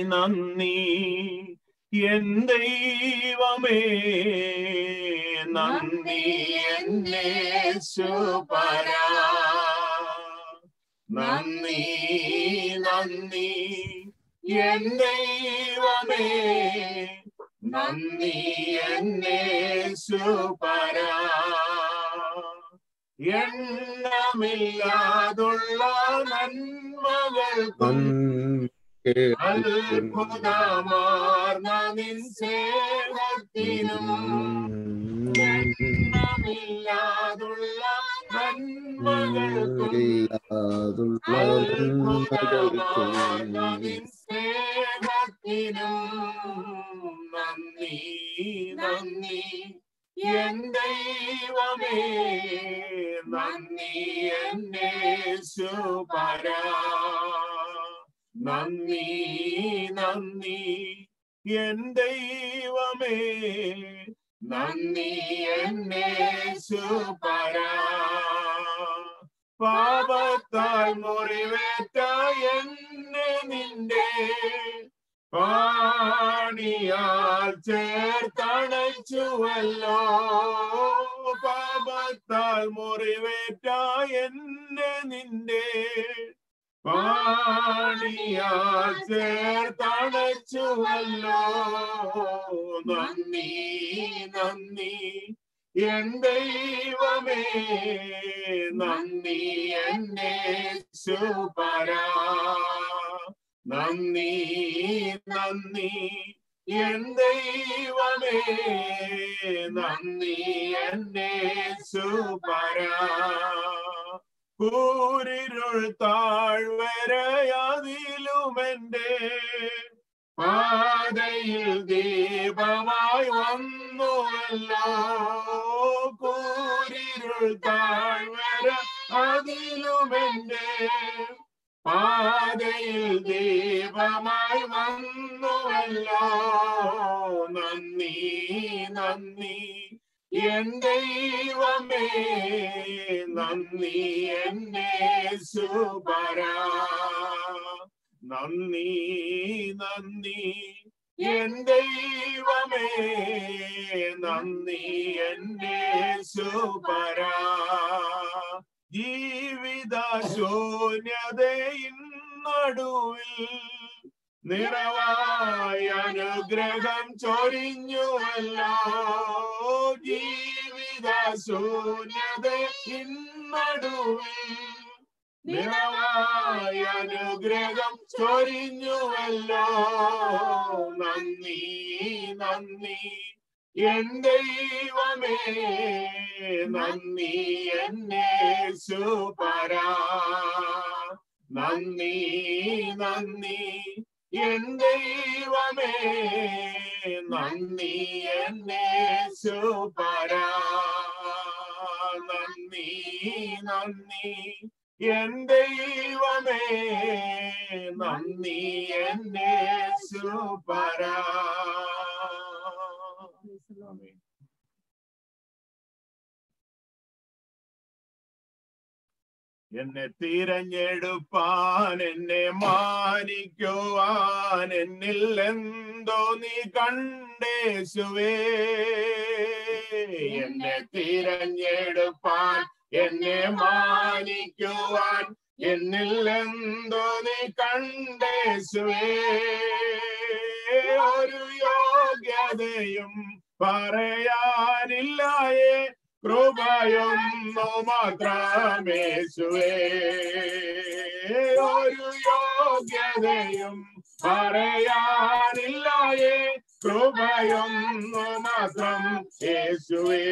നന്ദി എൻ ദൈവമേ നന്ദി എന്നേശുപരാ നന്ദി നന്ദി എൻ ദൈവമേ നന്ദി എന്നേശുപരാ എണ്ണമില്ലാതുള്ള നന്മകൾക്കും അത്ഭുതമാർന്ന നിൻ സേവത്തിനും എണ്ണമില്ലാതുള്ള നന്മകൾക്കും അത്ഭുതമാർന്ന നിൻ സേവത്തിനും നന്ദി നന്ദി എൻ ദൈവമേ നന്ദി എന്നേശുപരാ നന്ദി നന്ദി എൻ ദൈവമേ നന്ദി എന്നേശുപരാ പാപത്താൽ മുറിവേറ്റ എന്നെ നിന്റെ പാണിയാൽ ചേർത്തണച്ചുവല്ലോ പാപത്താൽ മുറിവേറ്റ എന്നെ നിന്റെ പാണിയാൽ ചേർത്തണച്ചുവല്ലോ നന്ദി നന്ദി എൻ ദൈവമേ നന്ദി എന്നെ സുപരാ നന്ദി നന്ദി എൻ ദൈവമേ നന്ദി എന്നെ സുപരാ കൂരിരുൾ താഴ്വരയതിലുമെന്റെ പാതയിൽ ദീപമായി വന്നുവല്ലോ കൂരിരുൾ താഴ്വര അതിലുമെന്റെ പാതയിൽ ദീപമായി വന്നുവല്ലോ നന്ദി നന്ദി എൻ ദൈവമേ നന്ദി എന്നെ സുപരാ നന്ദി നന്ദി എൻ ദൈവമേ നന്ദി എന്നെ സുപരാ ജീവിത ശൂന്യതയിൻ നടുവിൽ നിറവായ അനുഗ്രഹം ചൊരിഞ്ഞുവല്ലോ ജീവിത ശൂന്യതയിൻ നടുവിൽ നിറവായ അനുഗ്രഹം ചൊരിഞ്ഞുവല്ലോ നന്ദി നന്ദി എൻ ദൈവമേ നന്ദി എന്നെ സുപരാ നന്ദി നന്ദി എൻ ദൈവമേ നന്ദി എന്നെ സുപരാ നന്ദി നന്ദി എൻ ദൈവമേ നന്ദി എന്നെ സുപരാ എന്നെ തിരഞ്ഞെടുപ്പാൻ എന്നെ മാനിക്കുവാൻ എന്നിൽ എന്തോ നീ കണ്ടേശുവേ എന്നെ തിരഞ്ഞെടുപ്പാൻ എന്നെ മാനിക്കുവാൻ എന്നിൽ എന്തോ നീ കണ്ടേശുവേ ഒരു യോഗ്യതയും പറയാനില്ലായേ കൃപയൊന്നു മാത്രമേശുവേ ഒരു യോഗ്യതയും പറയാനില്ലായേ കൃപയൊന്നു മാത്രം യേശുവേ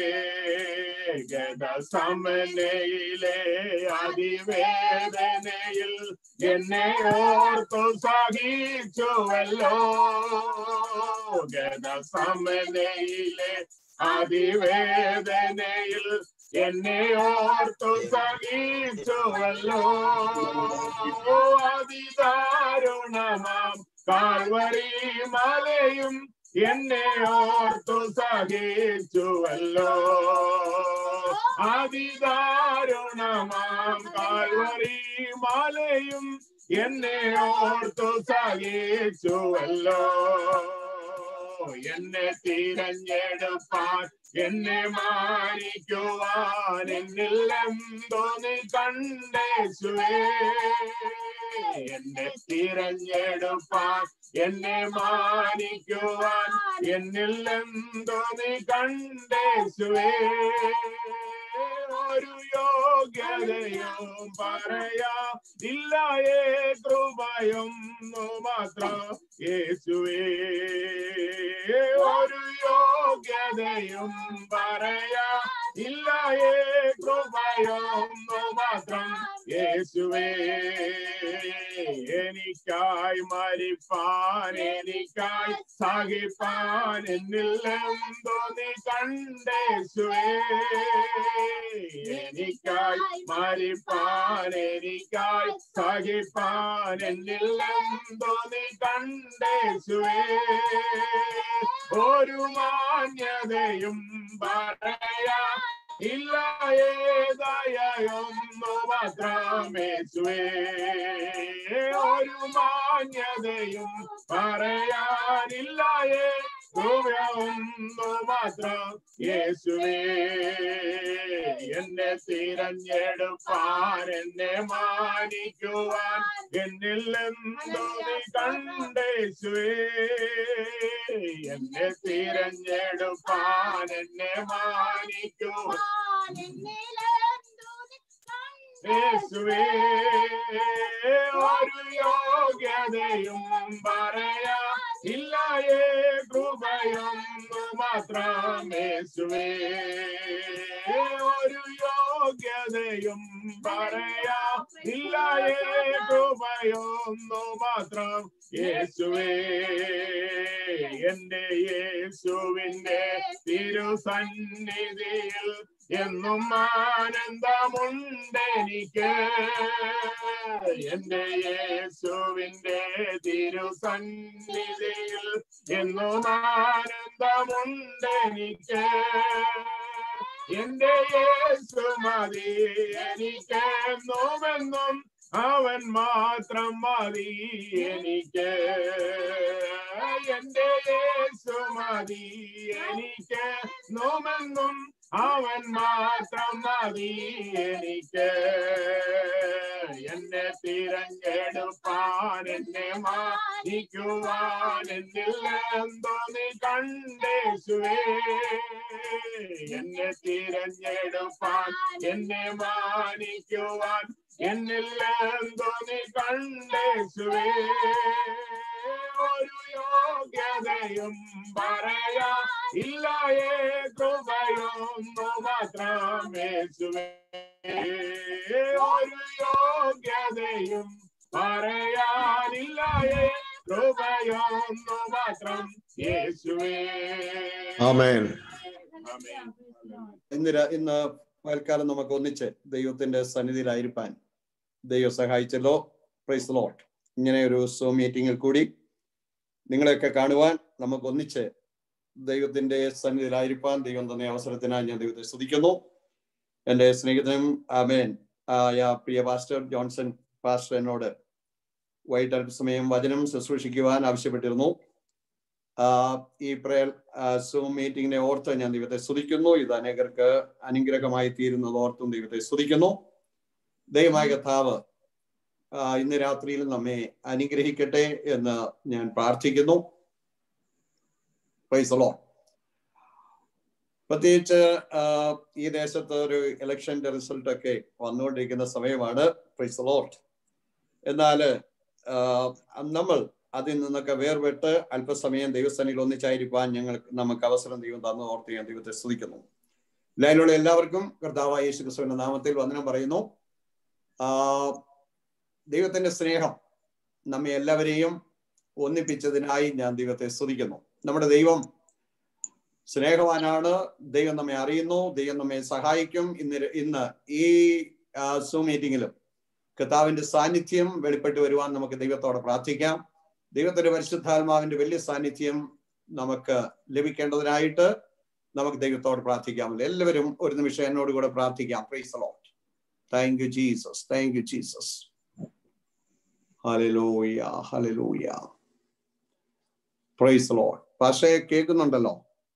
ഗതസമനയിലെ അതിവേദനയിൽ എന്നെ ഓർത്തു സഹിച്ചുവല്ലോ ഗതസമനയിലെ അതിവേദനയിൽ എന്നെ ഓർത്തു സഹിച്ചുവല്ലോ അതിദാരുണമാം കാൽവരി മലയും എന്നെ ഓർത്തു സഹിച്ചുവല്ലോ അതിദാരുണമാം കാൽവരി മലയും എന്നെ ഓർത്തു സഹിച്ചുവല്ലോ എന്നെ തിരഞ്ഞെടുപ്പാൻ എന്നെ മാനിക്കുവാൻ എന്നിൽ എന്തോ നീ കണ്ടേശുവേ എന്നെ തിരഞ്ഞെടുപ്പാൻ എന്നെ മാനിക്കുവാൻ എന്നിൽ എന്തോ നീ കണ്ടേശുവേ ഒരു യോഗ്യതയും പറയാ ഇല്ലായേ കൃപയൊന്നു മാത്രം യേശുവേ ഒരു യോഗ്യതയും പറയാ ഇല്ലായേ കൃപയൊന്നു മാത്രം യേശുവേ എനിക്കായി മരിപ്പാൻ എനിക്കായി സഹിപ്പാൻ എന്നിൽ എന്തോ നീ കണ്ടേശുവേ എനിക്കായി മരിപ്പാൻ എനിക്കായി സഹിപ്പാൻ എന്നിൽ എന്തോ നീ കണ്ടേശുവേ ഒരു മാന്യതയും പറയാ ഇല്ല ഏതായൊന്നു മാത്രമേശുവേ ഒരു മാന്യതയും പറയാനില്ല ഒന്നു മാത്രം യേശുവേ എന്നെ തിരഞ്ഞെടുപ്പാൻ എന്നെ മാനിക്കുവാൻ എന്നിൽ എന്തോ നീ കണ്ടേശുവേ എന്നെ തിരഞ്ഞെടുപ്പാൻ എന്നെ മാനിക്കുവാൻ യേശുവേ ഒരു യോഗ്യതയും പറയാ ഇല്ലായേ കൃപയൊന്നു മാത്രം യേശുവേ ഒരു യോഗ്യതയും പറയാ ഇല്ലായേ കൃപയൊന്നു മാത്രം യേശുവേ എന്റെ യേശുവിന്റെ തിരുസന്നിധിയിൽ എന്നും ആനന്ദമുണ്ടെനിക്ക് എന്റെ യേശുവിന്റെ തിരുസന്നിധിയിൽ എന്നും ആനന്ദമുണ്ടെനിക്ക് എന്റെ യേശു മതി എനിക്ക് എന്നുമെന്നും അവൻ മാത്രം മതി എനിക്ക് എന്റെ യേശു മതി എനിക്ക് നോമെന്നും അവൻ മാത്രം മതി എനിക്ക് എന്നെ തിരഞ്ഞെടുപ്പാൻ എന്നെ മാനിക്കുവാൻ എന്നിൽ എന്തോ നീ കണ്ടേശുവേ എന്നെ തിരഞ്ഞെടുപ്പാൻ എന്നെ മാനിക്കുവാൻ എന്നിൽ എന്തോ നീ കണ്ടേശുവേ ഒരു യോഗ്യതയും പറയാ ഇല്ലായേ കൃപയൊന്നു മാത്രം യേശുവേ ഒരു യോഗ്യതയും പറയാനില്ലായേ കൃപയൊന്നു മാത്രം യേശുവേ ആമേൻ ആമേൻ ഇന്ന് ര- ഇന്ന് പകൽക്കാലം നമുക്ക് ഒന്നിച്ച് ദൈവത്തിന്റെ സന്നിധിയിലായിരിക്കാൻ ദൈവം സഹായിച്ചല്ലോ പ്രൈസ് ലോട്ട് ഇങ്ങനെ ഒരു സോ മീറ്റിംഗിൽ കൂടി നിങ്ങളെയൊക്കെ കാണുവാൻ നമുക്ക് ഒന്നിച്ച് ദൈവത്തിന്റെ സന്നിധിയിലായിരിക്കാൻ ദൈവം തന്നെ അവസരത്തിനായി ഞാൻ ദൈവത്തെ സ്തുതിക്കുന്നു എൻ്റെ സ്നേഹിതനും ആമേൻ ആയ പ്രിയ പാസ്റ്റർ ജോൺസൺ പാസ്റ്റർ എന്നോട് വൈകിട്ട് അല്പസമയം വചനം ശുശ്രൂഷിക്കുവാൻ ആവശ്യപ്പെട്ടിരുന്നു ആ, ഈ പ്രയർ സൂം മീറ്റിംഗിനെ ഓർത്ത് ഞാൻ ദൈവത്തെ സ്തുതിക്കുന്നു ഇത് അനേകർക്ക് അനുഗ്രഹമായി തീരുന്നത് ഓർത്തും ദൈവത്തെ സ്തുതിക്കുന്നു ദൈവമായ കഥാവ് ആ, ഇന്ന് രാത്രിയിൽ നമ്മെ അനുഗ്രഹിക്കട്ടെ എന്ന് ഞാൻ പ്രാർത്ഥിക്കുന്നു Praise the Lord. പ്രത്യേകിച്ച് ആ, ഈ ദേശത്ത് ഒരു ഇലക്ഷന്റെ റിസൾട്ട് ഒക്കെ വന്നുകൊണ്ടിരിക്കുന്ന സമയമാണ് പ്രൈസ് ലോട്ട് എന്നാൽ നമ്മൾ അതിൽ നിന്നൊക്കെ വേർപെട്ട് അല്പസമയം ദൈവസ്ഥാനിൽ ഒന്നിച്ചായിരിക്കാൻ ഞങ്ങൾ നമുക്ക് അവസരം ദൈവം തന്നു ഓർത്ത് ഞാൻ ദൈവത്തെ സ്തുതിക്കുന്നു ലൈനിലുള്ള എല്ലാവർക്കും കർത്താവായ യേശു ക്രിസ്തുവിന്റെ നാമത്തിൽ വന്ദനം പറയുന്നു ആ ദൈവത്തിന്റെ സ്നേഹം നമ്മെ എല്ലാവരെയും ഒന്നിപ്പിച്ചതിനായി ഞാൻ ദൈവത്തെ സ്തുതിക്കുന്നു നമ്മുടെ ദൈവം സ്നേഹവാനാണ് ദൈവം നമ്മെ അറിയുന്നു ദൈവം നമ്മെ സഹായിക്കും ഇന്ന് ഇന്ന് ഈ സൂ മീറ്റിംഗിലും കർത്താവിന്റെ സാന്നിധ്യം വെളിപ്പെട്ട് വരുവാൻ നമുക്ക് ദൈവത്തോടെ പ്രാർത്ഥിക്കാം ദൈവത്തിന്റെ പരിശുദ്ധാത്മാവിന്റെ വലിയ സാന്നിധ്യം നമുക്ക് ലഭിക്കേണ്ടതിനായിട്ട് നമുക്ക് ദൈവത്തോട് പ്രാർത്ഥിക്കാമല്ലോ എല്ലാവരും ഒരു നിമിഷം എന്നോട് കൂടെ പ്രാർത്ഥിക്കാം praise lord thank you Jesus thank you Jesus hallelujah hallelujah praise lord പക്ഷേ കേൾക്കുന്നുണ്ടല്ലോ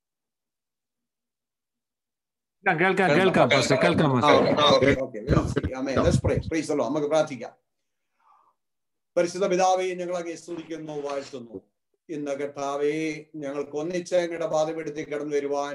കേൾക്കാം കേൾക്കാം പാസ്റ്റർ കേൾക്കാം ആ, പാസ്റ്റർ. ആ, okay, okay. We'll see. Amen. Let's pray. Praise the Lord. നമുക്ക് പ്രാർത്ഥിക്കാം പരിശുദ്ധ പിതാവേ ഞങ്ങളൊക്കെ സ്തുതിക്കുന്നു വാഴ്ത്തുന്നു ഇന്ന് കർത്താവേ ഞങ്ങൾക്ക് ഒന്നിച്ച് ഞങ്ങളുടെ പാതമെടുത്തി കടന്നു വരുവാൻ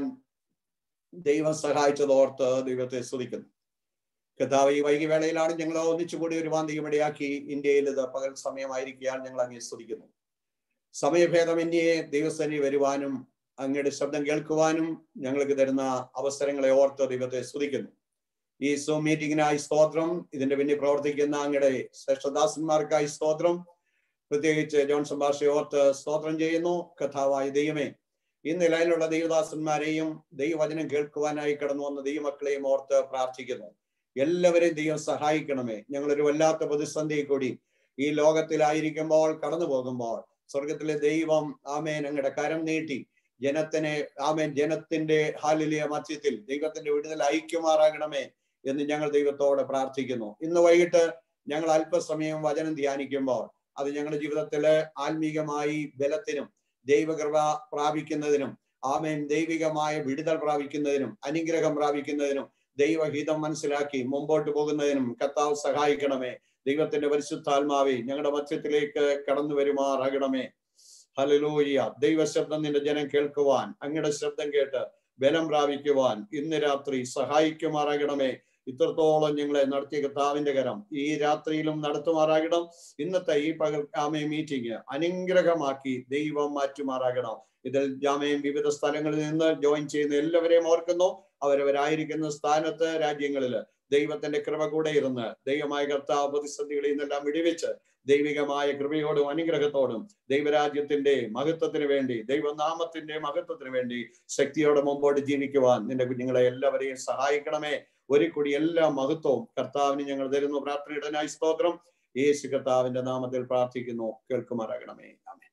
ദൈവം സഹായിച്ചതോർത്ത് ദൈവത്തെ സ്തുതിക്കുന്നു കർത്താവ് ഈ വൈകി വേളയിലാണ് ഞങ്ങൾ ഒന്നിച്ചുകൂടി വരുവാൻ ദൈവം ഇടയാക്കി ഇന്ത്യയിൽ ഇത് പകൽ സമയമായിരിക്കാൻ ഞങ്ങൾ അങ്ങേ സ്തുതിക്കുന്നു സമയഭേദമന്യേ ദൈവസേനയിൽ വരുവാനും അങ്ങയുടെ ശബ്ദം കേൾക്കുവാനും ഞങ്ങൾക്ക് തരുന്ന അവസരങ്ങളെ ഓർത്ത് ദൈവത്തെ സ്തുതിക്കുന്നു ഈ സൂം മീറ്റിംഗിനായി സ്തോത്രം ഇതിന്റെ പിന്നിൽ പ്രവർത്തിക്കുന്ന അങ്ങയുടെ ശ്രേഷ്ഠദാസന്മാർക്കായി സ്തോത്രം പ്രത്യേകിച്ച് ജോൺസൺ ഭാഷയെ ഓർത്ത് സ്തോത്രം ചെയ്യുന്നു കഥാവായ ദൈവമേ ഈ നിലയിലുള്ള ദൈവദാസന്മാരെയും ദൈവവചനം കേൾക്കുവാനായി കടന്നു വന്ന ദൈവമക്കളെയും ഓർത്ത് പ്രാർത്ഥിക്കുന്നു എല്ലാവരെയും ദൈവം സഹായിക്കണമേ ഞങ്ങളൊരു വല്ലാത്ത പ്രതിസന്ധി കൂടി ഈ ലോകത്തിലായിരിക്കുമ്പോൾ കടന്നു പോകുമ്പോൾ സ്വർഗത്തിലെ ദൈവം ആമേൻ അങ്ങയുടെ കരം നീട്ടി ജനത്തിനെ ആമേൻ ജനത്തിന്റെ ഹാലിലിയ മധ്യത്തിൽ ദൈവത്തിന്റെ വിടുതൽ ഐക്യമാറാകണമേ എന്ന് ഞങ്ങൾ ദൈവത്തോടെ പ്രാർത്ഥിക്കുന്നു ഇന്ന് വൈകിട്ട് ഞങ്ങൾ അല്പസമയം വചനം ധ്യാനിക്കുമ്പോൾ അത് ഞങ്ങളുടെ ജീവിതത്തില് ആത്മീകമായി ബലത്തിനും ദൈവകൃപ പ്രാപിക്കുന്നതിനും ആമേൻ ദൈവികമായ വിടുതൽ പ്രാപിക്കുന്നതിനും അനുഗ്രഹം പ്രാപിക്കുന്നതിനും ദൈവഹിതം മനസ്സിലാക്കി മുമ്പോട്ട് പോകുന്നതിനും കർത്താവ് സഹായിക്കണമേ ദൈവത്തിന്റെ പരിശുദ്ധാത്മാവെ ഞങ്ങളുടെ മധ്യത്തിലേക്ക് കടന്നു വരുമാറാകണമേ ഹലലൂയ ദൈവശബ്ദം നിന്റെ ജനം കേൾക്കുവാൻ അങ്ങയുടെ ശബ്ദം കേട്ട് ബലം പ്രാപിക്കുവാൻ ഇന്ന് രാത്രി സഹായിക്കുമാറാകണമേ ഇത്രത്തോളം ഞങ്ങളെ നടത്തിയ കർത്താവിന്റെ കരം ഈ രാത്രിയിലും നടത്തുമാറാകണം ഇന്നത്തെ ഈ പകൽ ആമേ മീറ്റിംഗ് അനുഗ്രഹമാക്കി ദൈവം മാറ്റുമാറാകണം ഇതിൽ ജാമയും വിവിധ സ്ഥലങ്ങളിൽ നിന്ന് ജോയിൻ ചെയ്യുന്ന എല്ലാവരെയും ഓർക്കുന്നു അവരവരായിരിക്കുന്ന സ്ഥാനത്ത് രാജ്യങ്ങളില് ദൈവത്തിന്റെ കൃപ കൂടെ ഇരുന്ന് ദൈവമായ കർത്താവ് പ്രതിസന്ധികളിൽ നിന്നെല്ലാം വിടിവിച്ച് ദൈവികമായ കൃപയോടും അനുഗ്രഹത്തോടും ദൈവരാജ്യത്തിന്റെ മഹത്വത്തിന് വേണ്ടി ദൈവനാമത്തിന്റെ മഹത്വത്തിന് വേണ്ടി ശക്തിയോടെ മുമ്പോട്ട് ജീവിക്കുവാൻ നിന്റെ കുഞ്ഞുങ്ങളെ എല്ലാവരെയും സഹായിക്കണമേ ഒരു കൂടി എല്ലാ മഹത്വവും കർത്താവിന് ഞങ്ങൾ തരുന്നു പ്രാർത്ഥനയുടെ സ്തോത്രം യേശു കർത്താവിന്റെ നാമത്തിൽ പ്രാർത്ഥിക്കുന്നു കേൾക്കുമാറാകണമേ ആമേൻ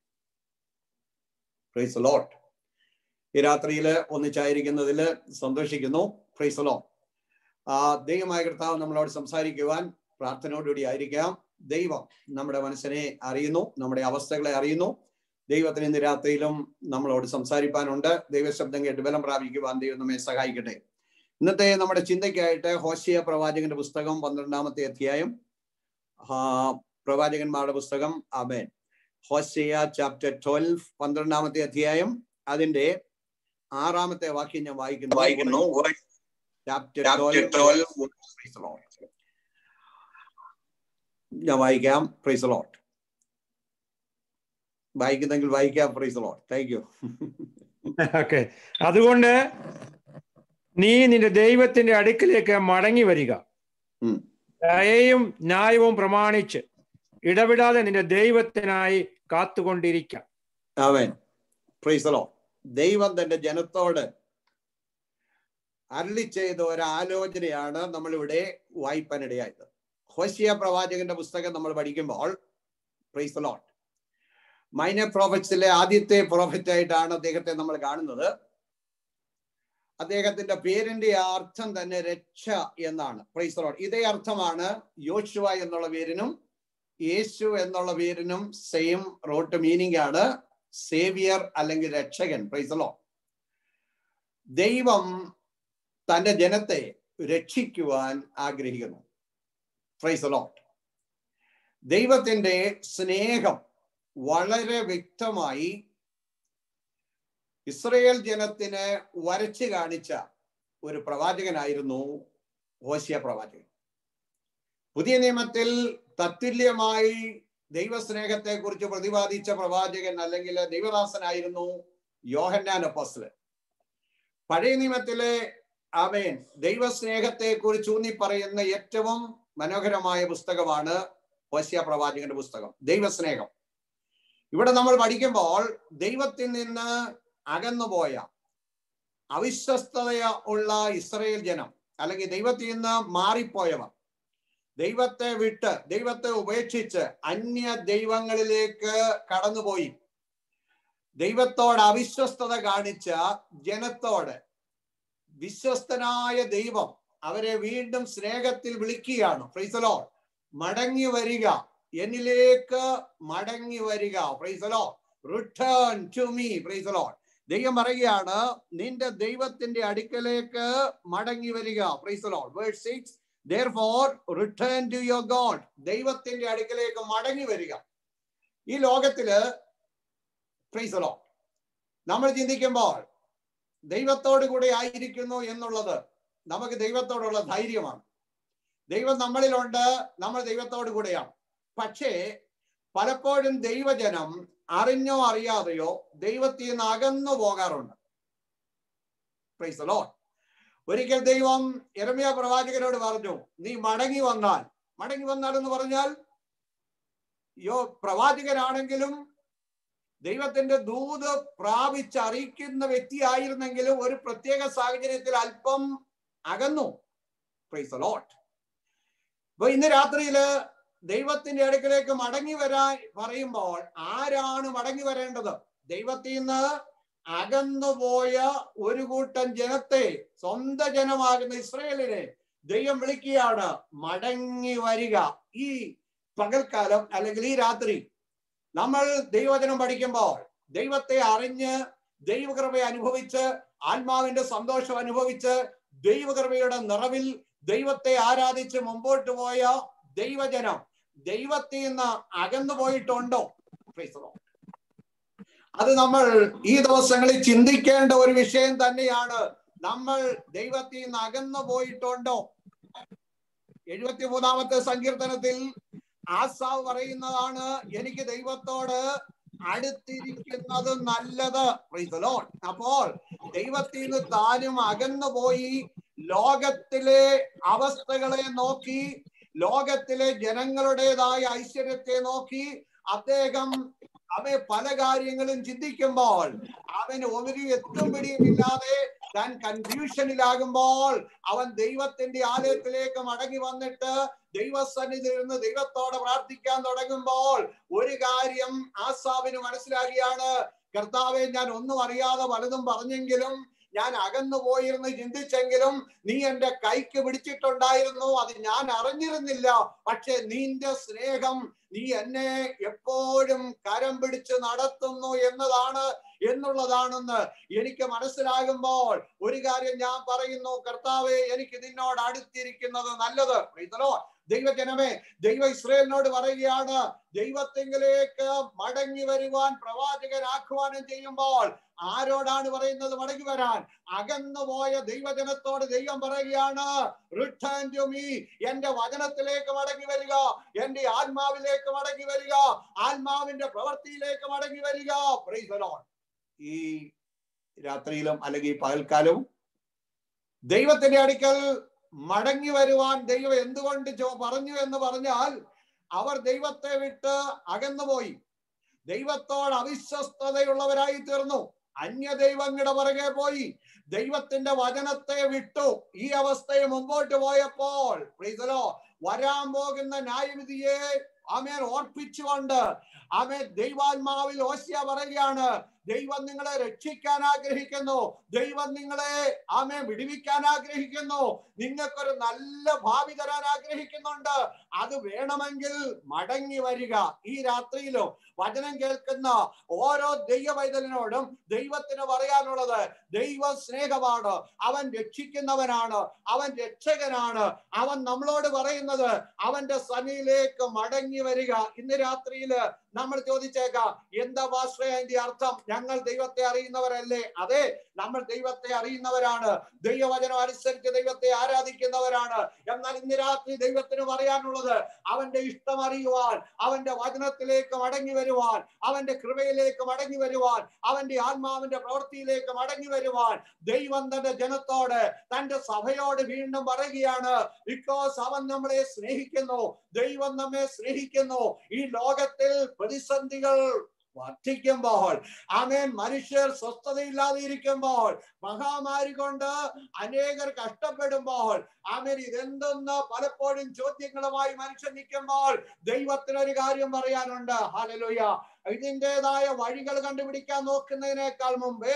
പ്രൈസ് ലോട്ട് ഈ രാത്രിയില് ഒന്നിച്ചായിരിക്കുന്നതിൽ സന്തോഷിക്കുന്നു പ്രൈസ് ലോ ആ ദൈവമായ കർത്താവ് നമ്മളോട് സംസാരിക്കുവാൻ പ്രാർത്ഥനയോടുകൂടി ആയിരിക്കാം ദൈവം നമ്മുടെ മനസ്സിനെ അറിയുന്നു നമ്മുടെ അവസ്ഥകളെ അറിയുന്നു ദൈവത്തിന് ഇന്ന് രാത്രിയിലും നമ്മളോട് സംസാരിപ്പാനുണ്ട് ദൈവശബ്ദം കേട്ട് ബലം പ്രാപിക്കുവാൻ ദൈവം നമ്മെ സഹായിക്കട്ടെ ഇന്നത്തെ നമ്മുടെ ചിന്തയ്ക്കായിട്ട് ഹോശിയ പ്രവാചകന്റെ പുസ്തകം പന്ത്രണ്ടാമത്തെ അധ്യായം ആ, പ്രവാചകന്മാരുടെ പുസ്തകം അബേൻ ഹോശിയ ചാപ്റ്റർ ട്വൽവ് പന്ത്രണ്ടാമത്തെ അധ്യായം അതിന്റെ ആറാമത്തെ വാക്യം ഞാൻ വായിക്കുന്നു വായിക്കുന്നു ചാപ്റ്റർ Chapter 12. ഞാൻ വായിക്കാം പ്രൈസ് ലോട്ട് വായിക്കുന്നെങ്കിൽ വായിക്കാം praise lord thank you okay അതുകൊണ്ട് നീ നിന്റെ ദൈവത്തിന്റെ അടുക്കിലേക്ക് മടങ്ങി വരിക ഉം. ദയയും ന്യായവും പ്രമാണിച്ച് ഇടവിടാതെ നിന്റെ ദൈവത്തിനായി കാത്തുകൊണ്ടിരിക്കാം അവൻ പ്രൈസ് ലോട്ട് ദൈവം തന്റെ ജനത്തോട് അരളി ചെയ്ത ഒരു ആലോചനയാണ് നമ്മളിവിടെ വായിപ്പാനിടയായത് ഹോശിയ പ്രവാചകന്റെ പുസ്തകം നമ്മൾ പഠിക്കുമ്പോൾ പ്രൈസ് ലോട്ട് മൈനർ പ്രോഫറ്റ്സിലെ ആദ്യത്തെ പ്രോഫറ്റ് ആയിട്ടാണ് അദ്ദേഹത്തെ നമ്മൾ കാണുന്നത് അദ്ദേഹത്തിന്റെ പേരിന്റെ അർത്ഥം തന്നെ രക്ഷ എന്നാണ് പ്രൈസ് ലോട്ട് ഇതേ അർത്ഥമാണ് യോശുവ എന്നുള്ള പേരിനും യേശു എന്നുള്ള പേരിനും സെയിം റോട്ട് മീനിങ് ആണ് സേവിയർ അല്ലെങ്കിൽ രക്ഷകൻ പ്രൈസ് ലോ ദൈവം തന്റെ ജനത്തെ രക്ഷിക്കുവാൻ ആഗ്രഹിക്കുന്നു പ്രൈസ് ലോട്ട് ദൈവത്തിന്റെ സ്നേഹം വളരെ വ്യക്തമായി ഇസ്രയേൽ ജനത്തിന് വരച്ചു കാണിച്ച ഒരു പ്രവാചകനായിരുന്നു ഹോശിയ പ്രവാചകൻ പുതിയ നിയമത്തിൽ തത്തുല്യമായി ദൈവസ്നേഹത്തെ കുറിച്ച് പ്രതിപാദിച്ച പ്രവാചകൻ അല്ലെങ്കിൽ ദൈവദാസനായിരുന്നു യോഹന്നാൻ അപ്പോസ്തലൻ പഴയ നിയമത്തിലെ അവൻ ദൈവസ്നേഹത്തെ കുറിച്ച് ഊന്നി പറയുന്ന ഏറ്റവും മനോഹരമായ പുസ്തകമാണ് ഹോശിയ പ്രവാചകന്റെ പുസ്തകം ദൈവസ്നേഹം ഇവിടെ നമ്മൾ പഠിക്കുമ്പോൾ ദൈവത്തിൽ നിന്ന് അകന്നുപോയ അവിശ്വസ്തത ഉള്ള ഇസ്രയേൽ ജനം അല്ലെങ്കിൽ ദൈവത്തിൽ നിന്ന് മാറിപ്പോയവർ ദൈവത്തെ വിട്ട് ദൈവത്തെ ഉപേക്ഷിച്ച് അന്യ ദൈവങ്ങളിലേക്ക് കടന്നുപോയി ദൈവത്തോട് അവിശ്വസ്തത കാണിച്ച ജനത്തോട് വിശ്വസ്തനായ ദൈവം അവരെ വീണ്ടും സ്നേഹത്തിൽ വിളിക്കുകയാണ് ഫ്രീസലോ മടങ്ങി വരിക എന്നിലേക്ക് മടങ്ങി വരിക praise lord return to me praise lord ദൈവം പറയുകയാണ് നിന്റെ ദൈവത്തിന്റെ അടുക്കലേക്ക് മടങ്ങി വരിക praise lord verse six therefore return to your God ദൈവത്തിന്റെ അടുക്കലേക്ക് മടങ്ങി വരിക ഈ ലോകത്തില് പ്രൈസലോ നമ്മൾ ചിന്തിക്കുമ്പോൾ ദൈവത്തോട് കൂടെ ആയിരിക്കുന്നു എന്നുള്ളത് നമുക്ക് ദൈവത്തോടുള്ള ധൈര്യമാണ് ദൈവം നമ്മളിലുണ്ട് നമ്മൾ ദൈവത്തോട് കൂടെയാണ് പക്ഷേ പലപ്പോഴും ദൈവജനം അറിഞ്ഞോ അറിയാതെയോ ദൈവത്തിൽ നിന്ന് അകന്നു പോകാറുണ്ട് Praise the Lord. ഒരിക്കൽ ദൈവം എരമിയ പ്രവാചകനോട് പറഞ്ഞു നീ മടങ്ങി വന്നാൽ മടങ്ങി വന്നാൽ എന്ന് പറഞ്ഞാൽ യോ പ്രവാചകനാണെങ്കിലും ദൈവത്തിന്റെ ദൂത് പ്രാപിച്ചറിയിക്കുന്ന വ്യക്തിയായിരുന്നെങ്കിലും ഒരു പ്രത്യേക സാഹചര്യത്തിൽ അല്പം അകന്നു പ്രൈസ് ലോട്ട് അപ്പൊ ഇന്ന് രാത്രിയില് ദൈവത്തിന്റെ അടുക്കലേക്ക് മടങ്ങി വരാൻ പറയുമ്പോൾ ആരാണ് മടങ്ങി വരേണ്ടത് ദൈവത്തിൽ നിന്ന് അകന്നുപോയ ഒരു കൂട്ടം ജനത്തെ സ്വന്തം ജനമാകുന്ന ഇസ്രയേലിനെ ദൈവം വിളിക്കുകയാണ് മടങ്ങി വരിക ഈ പകൽക്കാലം അല്ലെങ്കിൽ ഈ രാത്രി നമ്മൾ ദൈവവചനം പഠിക്കുമ്പോൾ ദൈവത്തെ അറിഞ്ഞ് ദൈവകൃപ അനുഭവിച്ച് ആത്മാവിന്റെ സന്തോഷം അനുഭവിച്ച് ദൈവകൃപയുടെ നിറവിൽ ദൈവത്തെ ആരാധിച്ച് മുമ്പോട്ട് പോയ ദൈവജനം ദൈവത്തിൽ നിന്ന് അകന്നു പോയിട്ടുണ്ടോ Praise the Lord. അത് നമ്മൾ ഈ ദിവസങ്ങളിൽ ചിന്തിക്കേണ്ട ഒരു വിഷയം തന്നെയാണ് നമ്മൾ ദൈവത്തിൽ നിന്ന് അകന്നു പോയിട്ടുണ്ടോ എഴുപത്തി മൂന്നാമത്തെ സങ്കീർത്തനത്തിൽ ആസാവ് പറയുന്നതാണ് എനിക്ക് ദൈവത്തോട് അടുത്തിരിക്കുന്നത് നല്ലത് Praise the Lord. അപ്പോൾ ദൈവത്തിൽ നിന്ന് താനും അകന്നു പോയി ലോകത്തിലെ അവസ്ഥകളെ നോക്കി ലോകത്തിലെ ജനങ്ങളുടേതായ ഐശ്വര്യത്തെ നോക്കി അദ്ദേഹം അവൻ പല കാര്യങ്ങളും ചിന്തിക്കുമ്പോൾ അവന് ഒരു എത്തും പിടിയുമില്ലാതെ താൻ കൺഫ്യൂഷനിലാകുമ്പോൾ അവൻ ദൈവത്തിന്റെ ആലയത്തിലേക്ക് മടങ്ങി വന്നിട്ട് ദൈവസന്നിധിയിൽ നിന്ന് ദൈവത്തോടെ പ്രാർത്ഥിക്കാൻ തുടങ്ങുമ്പോൾ ഒരു കാര്യം ആസാവിന് മനസ്സിലാകിയാണ് കർത്താവെ ഞാൻ ഒന്നും അറിയാതെ പലതും പറഞ്ഞെങ്കിലും ഞാൻ അകന്നു പോയിരുന്ന് ചിന്തിച്ചെങ്കിലും നീ എന്റെ കൈക്ക് പിടിച്ചിട്ടുണ്ടായിരുന്നു അത് ഞാൻ അറിഞ്ഞിരുന്നില്ല പക്ഷെ നിന്റെ സ്നേഹം നീ എന്നെ എപ്പോഴും കരം പിടിച്ച് നടത്തുന്നു എന്നതാണ് എന്നുള്ളതാണെന്ന് എനിക്ക് മനസ്സിലാകുമ്പോൾ ഒരു കാര്യം ഞാൻ പറയുന്നു കർത്താവെ എനിക്ക് നിന്നോട് അടുത്തിരിക്കുന്നത് നല്ലത് ഇതലോ ദൈവജനമേ ദൈവ ഇസ്രയേലിനോട് പറയുകയാണ് ദൈവത്തെങ്കിലേക്ക് മടങ്ങി വരുവാൻ പ്രവാചകൻ ആഹ്വാനം ചെയ്യുമ്പോൾ ആരോടാണ് പറയുന്നത് മടങ്ങി വരാൻ അകന്നുപോയ ദൈവജനത്തോട് ദൈവം പറയുകയാണ് റിട്ടേൺ ടു മീ എന്റെ വചനത്തിലേക്ക് മടങ്ങി വരിക എന്റെ ആത്മാവിലേക്ക് മടങ്ങി വരിക ആത്മാവിന്റെ പ്രവൃത്തിയിലേക്ക് മടങ്ങി വരിക Praise the Lord. ഈ രാത്രിയിലും അല്ലെങ്കിൽ ഈ പകൽക്കാലവും ദൈവത്തിന്റെ അടുക്കൽ മടങ്ങി വരുവാൻ ദൈവം എന്തുകൊണ്ട് ചോ- പറഞ്ഞു എന്ന് പറഞ്ഞാൽ അവർ ദൈവത്തെ വിട്ട് അകന്നുപോയി ദൈവത്തോട് അവിശ്വസ്തതയുള്ളവരായി തീർന്നു അന്യ ദൈവങ്ങളുടെ പുറകെ പോയി ദൈവത്തിന്റെ വചനത്തെ വിട്ടു ഈ അവസ്ഥയെ മുമ്പോട്ട് പോയപ്പോൾ praise the Lord, വരാൻ പോകുന്ന ന്യായവിധിയെ ആമേൻ ഓർപ്പിച്ചുകൊണ്ട് ആമേൻ ദൈവാത്മാവിൽ ഓസ്യ പറയുകയാണ് ദൈവം നിങ്ങളെ രക്ഷിക്കാൻ ആഗ്രഹിക്കുന്നു ദൈവം നിങ്ങളെ ആമേ വിടുവിക്കാൻ ആഗ്രഹിക്കുന്നു നിങ്ങൾക്കൊരു നല്ല ഭാവി തരാൻ ആഗ്രഹിക്കുന്നുണ്ട് അത് വേണമെങ്കിൽ മടങ്ങി വരിക ഈ രാത്രിയിലും വചനം കേൾക്കുന്ന ഓരോ ദൈവവൈതലിനോടും ദൈവത്തിന് പറയാനുള്ളത് ദൈവ സ്നേഹമാണ് അവൻ രക്ഷിക്കുന്നവനാണ് അവൻ രക്ഷകനാണ് അവൻ നമ്മളോട് പറയുന്നത് അവന്റെ സനിയിലേക്ക് മടങ്ങി വരിക ഇന്ന് രാത്രിയില് നമ്മൾ ചോദിച്ചേക്കാം എന്താ ഭാഷ അതിന്റെ അർത്ഥം ഞങ്ങൾ ദൈവത്തെ അറിയുന്നവരല്ലേ അതെ നമ്മൾ ദൈവത്തെ അറിയുന്നവരാണ് ദൈവവചനം അനുസരിച്ച് ദൈവത്തെ ആരാധിക്കുന്നവരാണ് എന്നാൽ ഇന്ന് രാത്രി ദൈവത്തിന് പറയാനുള്ളത് അവന്റെ ഇഷ്ടം അറിയുവാൻ അവന്റെ വചനത്തിലേക്ക് മടങ്ങി വരുവാൻ അവന്റെ കൃപയിലേക്ക് മടങ്ങി വരുവാൻ അവന്റെ ആത്മാവിന്റെ പ്രവൃത്തിയിലേക്ക് മടങ്ങി വരുവാൻ ദൈവം തന്റെ ജനത്തോട് തന്റെ സഭയോട് വീണ്ടും പറയുകയാണ് ബിക്കോസ് അവൻ നമ്മളെ സ്നേഹിക്കുന്നു ദൈവം നമ്മെ സ്നേഹിക്കുന്നു ഈ ലോകത്തിൽ പ്രതിസന്ധികൾ വർദ്ധിക്കുമ്പോൾ ആമേൻ മനുഷ്യർ സ്വസ്ഥതയില്ലാതെ ഇരിക്കുമ്പോൾ മഹാമാരി കൊണ്ട് അനേകർ കഷ്ടപ്പെടുമ്പോൾ ആമേൻ ഇതെന്തെന്ന് പലപ്പോഴും ചോദ്യങ്ങളുമായി മനുഷ്യൻ നിൽക്കുമ്പോൾ ദൈവത്തിന് ഒരു കാര്യം പറയാനുണ്ട് ഹാലലുയ ഇതിൻ്റെതായ വഴികൾ കണ്ടുപിടിക്കാൻ നോക്കുന്നതിനേക്കാൾ മുമ്പേ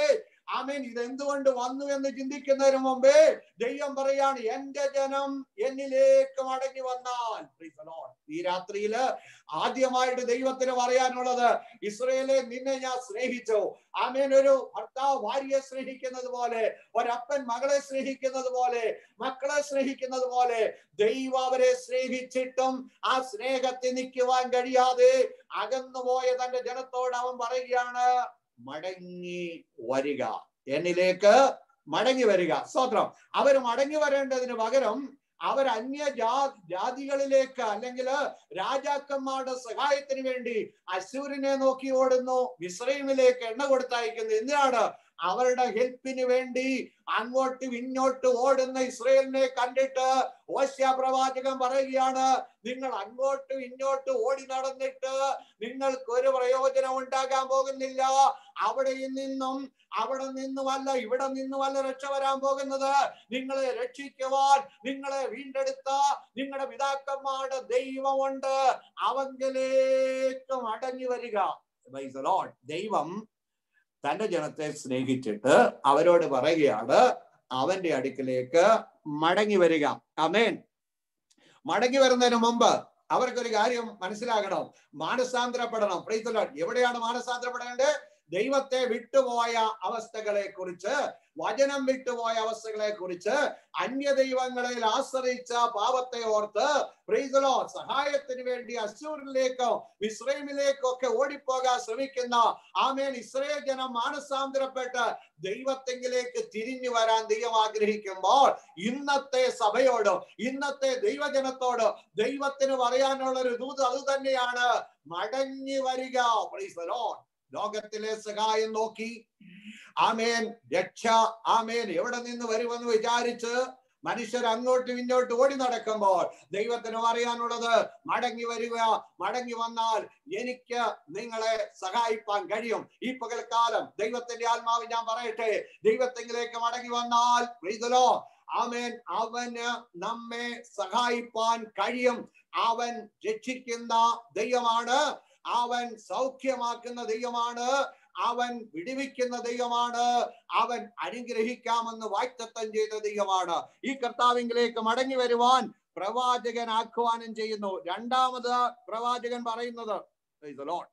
ആമേൻ ഇത് എന്തുകൊണ്ട് വന്നു എന്ന് ചിന്തിക്കുന്നതിന് മുമ്പേ ദൈവം പറയാണ് എന്റെ ജനം എന്നിലേക്ക് മടങ്ങി വന്നാൽ Praise the Lord. ഈ രാത്രിയില് ആദ്യമായിട്ട് ദൈവത്തിന് പറയാനുള്ളത് ഇസ്രയേലെ നിന്നെ ഞാൻ സ്നേഹിച്ചു ആമേൻ ഒരു ഭർത്താവ് ഭാര്യയെ സ്നേഹിക്കുന്നത് പോലെ ഒരപ്പൻ മകളെ സ്നേഹിക്കുന്നത് പോലെ മക്കളെ സ്നേഹിക്കുന്നത് പോലെ ദൈവം അവരെ സ്നേഹിച്ചിട്ടും ആ സ്നേഹത്തിൽ നിൽക്കുവാൻ കഴിയാതെ അകന്നുപോയ തന്റെ ജനത്തോട് അവൻ പറയുകയാണ് മടങ്ങി വരിക എന്നിലേക്ക് മടങ്ങി വരിക സ്തോത്രം അവർ മടങ്ങി വരേണ്ടതിന് പകരം അവർ അന്യ ജാ ജാതികളിലേക്ക് അല്ലെങ്കിൽ രാജാക്കന്മാരുടെ സഹായത്തിന് വേണ്ടി അശൂരിനെ നോക്കി ഓടുന്നു മിശ്രൈമിലേക്ക് എണ്ണ കൊടുത്തയക്കുന്നു എന്തിനാണ് അവരുടെ ഹെൽപ്പിന് വേണ്ടി അങ്ങോട്ടും ഇങ്ങോട്ടും ഓടുന്ന ഇസ്രയേലിനെ കണ്ടിട്ട് ഓശ്യ പ്രവാചകൻ പറയുകയാണ് നിങ്ങൾ അങ്ങോട്ടും ഇങ്ങോട്ടും ഓടി നടന്നിട്ട് നിങ്ങൾക്ക് ഒരു പ്രയോജനം ഉണ്ടാകാൻ പോകുന്നില്ല അവിടെ നിന്നും അവിടെ നിന്നുമല്ല ഇവിടെ നിന്നുമല്ല രക്ഷ വരാൻ പോകുന്നത് നിങ്ങളെ രക്ഷിക്കുവാൻ നിങ്ങളെ വീണ്ടെടുത്ത നിങ്ങളുടെ പിതാക്കന്മാരുടെ ദൈവമുണ്ട് അവങ്കിലേക്ക് മടങ്ങി വരിക Praise the Lord. ദൈവം തന്റെ ജനത്തെ സ്നേഹിച്ചിട്ട് അവരോട് പറയുകയാണ് അവന്റെ അടുക്കിലേക്ക് മടങ്ങി വരിക അമേൻ മടങ്ങി വരുന്നതിന് മുമ്പ് അവർക്കൊരു കാര്യം മനസ്സിലാകണം മാനസാന്തരപ്പെടണം Praise the Lord. എവിടെയാണ് മാനസാന്തരപ്പെടേണ്ടത് ദൈവത്തെ വിട്ടുപോയ അവസ്ഥകളെ കുറിച്ച് വചനം വിട്ടുപോയ അവസ്ഥകളെ കുറിച്ച് അന്യ ദൈവങ്ങളിൽ ആശ്രയിച്ച പാപത്തെ ഓർത്ത് പ്രീതലോ സഹായത്തിന് വേണ്ടി അശൂരിലേക്കോ ഇസ്രയേലിലേക്കോ ഒക്കെ ഓടിപ്പോകാൻ ശ്രമിക്കുന്ന ആമേൻ ഇസ്രയേൽ ജനം മാനസാന്തരപ്പെട്ട് ദൈവത്തെങ്കിലേക്ക് തിരിഞ്ഞു വരാൻ ദൈവം ആഗ്രഹിക്കുമ്പോൾ ഇന്നത്തെ സഭയോട് ഇന്നത്തെ ദൈവജനത്തോട് ദൈവത്തിന് പറയാനുള്ള ഒരു ദൂത് അത് തന്നെയാണ് മടങ്ങി വരിക Praise the Lord. ലോകത്തിലെ സഹായം നോക്കി ആമേൻ രക്ഷ ആമേൻ എവിടെ നിന്ന് വരുമെന്ന് വിചാരിച്ച് മനുഷ്യർ അങ്ങോട്ടും ഇങ്ങോട്ടും ഓടി നടക്കുമ്പോൾ ദൈവത്തിന് പറയാനുള്ളത് മടങ്ങി വരിക മടങ്ങി വന്നാൽ എനിക്ക് നിങ്ങളെ സഹായിപ്പാൻ കഴിയും ഈ പകൽക്കാലം ദൈവത്തിന്റെ ആത്മാവ് ഞാൻ പറയട്ടെ ദൈവത്തെങ്കിലേക്ക് മടങ്ങി വന്നാൽ പ്രീതലോ അവൻ അവന് നമ്മെ സഹായിപ്പാൻ കഴിയും അവൻ രക്ഷിക്കുന്ന ദൈവമാണ് അവൻ സൗഖ്യമാക്കുന്ന ദൈവമാണ് അവൻ വിടിവിക്കുന്ന ദൈവമാണ് അവൻ അനുഗ്രഹിക്കാമെന്ന് വാക്തത്വം ചെയ്ത ദൈവമാണ് ഈ കർത്താവിങ്കിലേക്ക് മടങ്ങി വരുവാൻ പ്രവാചകൻ ആഹ്വാനം ചെയ്യുന്നു രണ്ടാമത് പ്രവാചകൻ പറയുന്നത് Praise the Lord.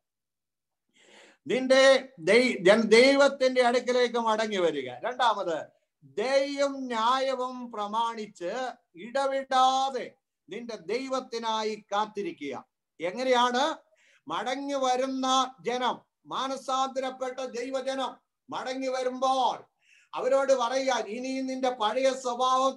നിന്റെ ദൈ- ജൻ- ദൈവത്തിന്റെ അടുക്കലേക്ക് മടങ്ങി വരിക രണ്ടാമത് ദൈവം ന്യായവും പ്രമാണിച്ച് ഇടവിടാതെ നിന്റെ ദൈവത്തിനായി കാത്തിരിക്കുക എങ്ങനെയാണ് മടങ്ങി വരുന്ന ജനം മാനസാന്തരപ്പെട്ട ദൈവജനം മടങ്ങി വരുമ്പോൾ അവരോട് പറയാൻ ഇനി നിന്റെ പഴയ സ്വഭാവം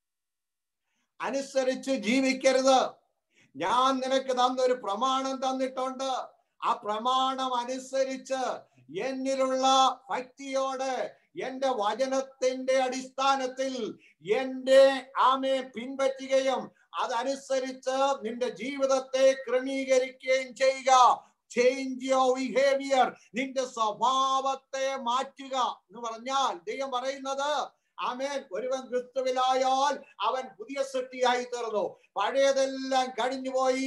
അനുസരിച്ച് ജീവിക്കരുത് ഞാൻ നിനക്ക് തന്നൊരു പ്രമാണം തന്നിട്ടുണ്ട് ആ പ്രമാണം അനുസരിച്ച് എന്നിലുള്ള ഭക്തിയോടെ എന്റെ വചനത്തിന്റെ അടിസ്ഥാനത്തിൽ എന്റെ ആമയെ പിൻപറ്റുകയും അതനുസരിച്ച് നിന്റെ ജീവിതത്തെ ക്രമീകരിക്കുകയും ചെയ്യുക ചേഞ്ച് യുവർ ബിഹേവിയർ നിന്റെ സ്വഭാവത്തെ മാറ്റുക എന്ന് പറഞ്ഞാൽ ദൈവം പറയുന്നത് ആമേൻ ഒരുവൻ ക്രിസ്തുവിലായാൽ അവൻ പുതിയ സൃഷ്ടിയായി തീർന്നു പഴയതെല്ലാം കഴിഞ്ഞുപോയി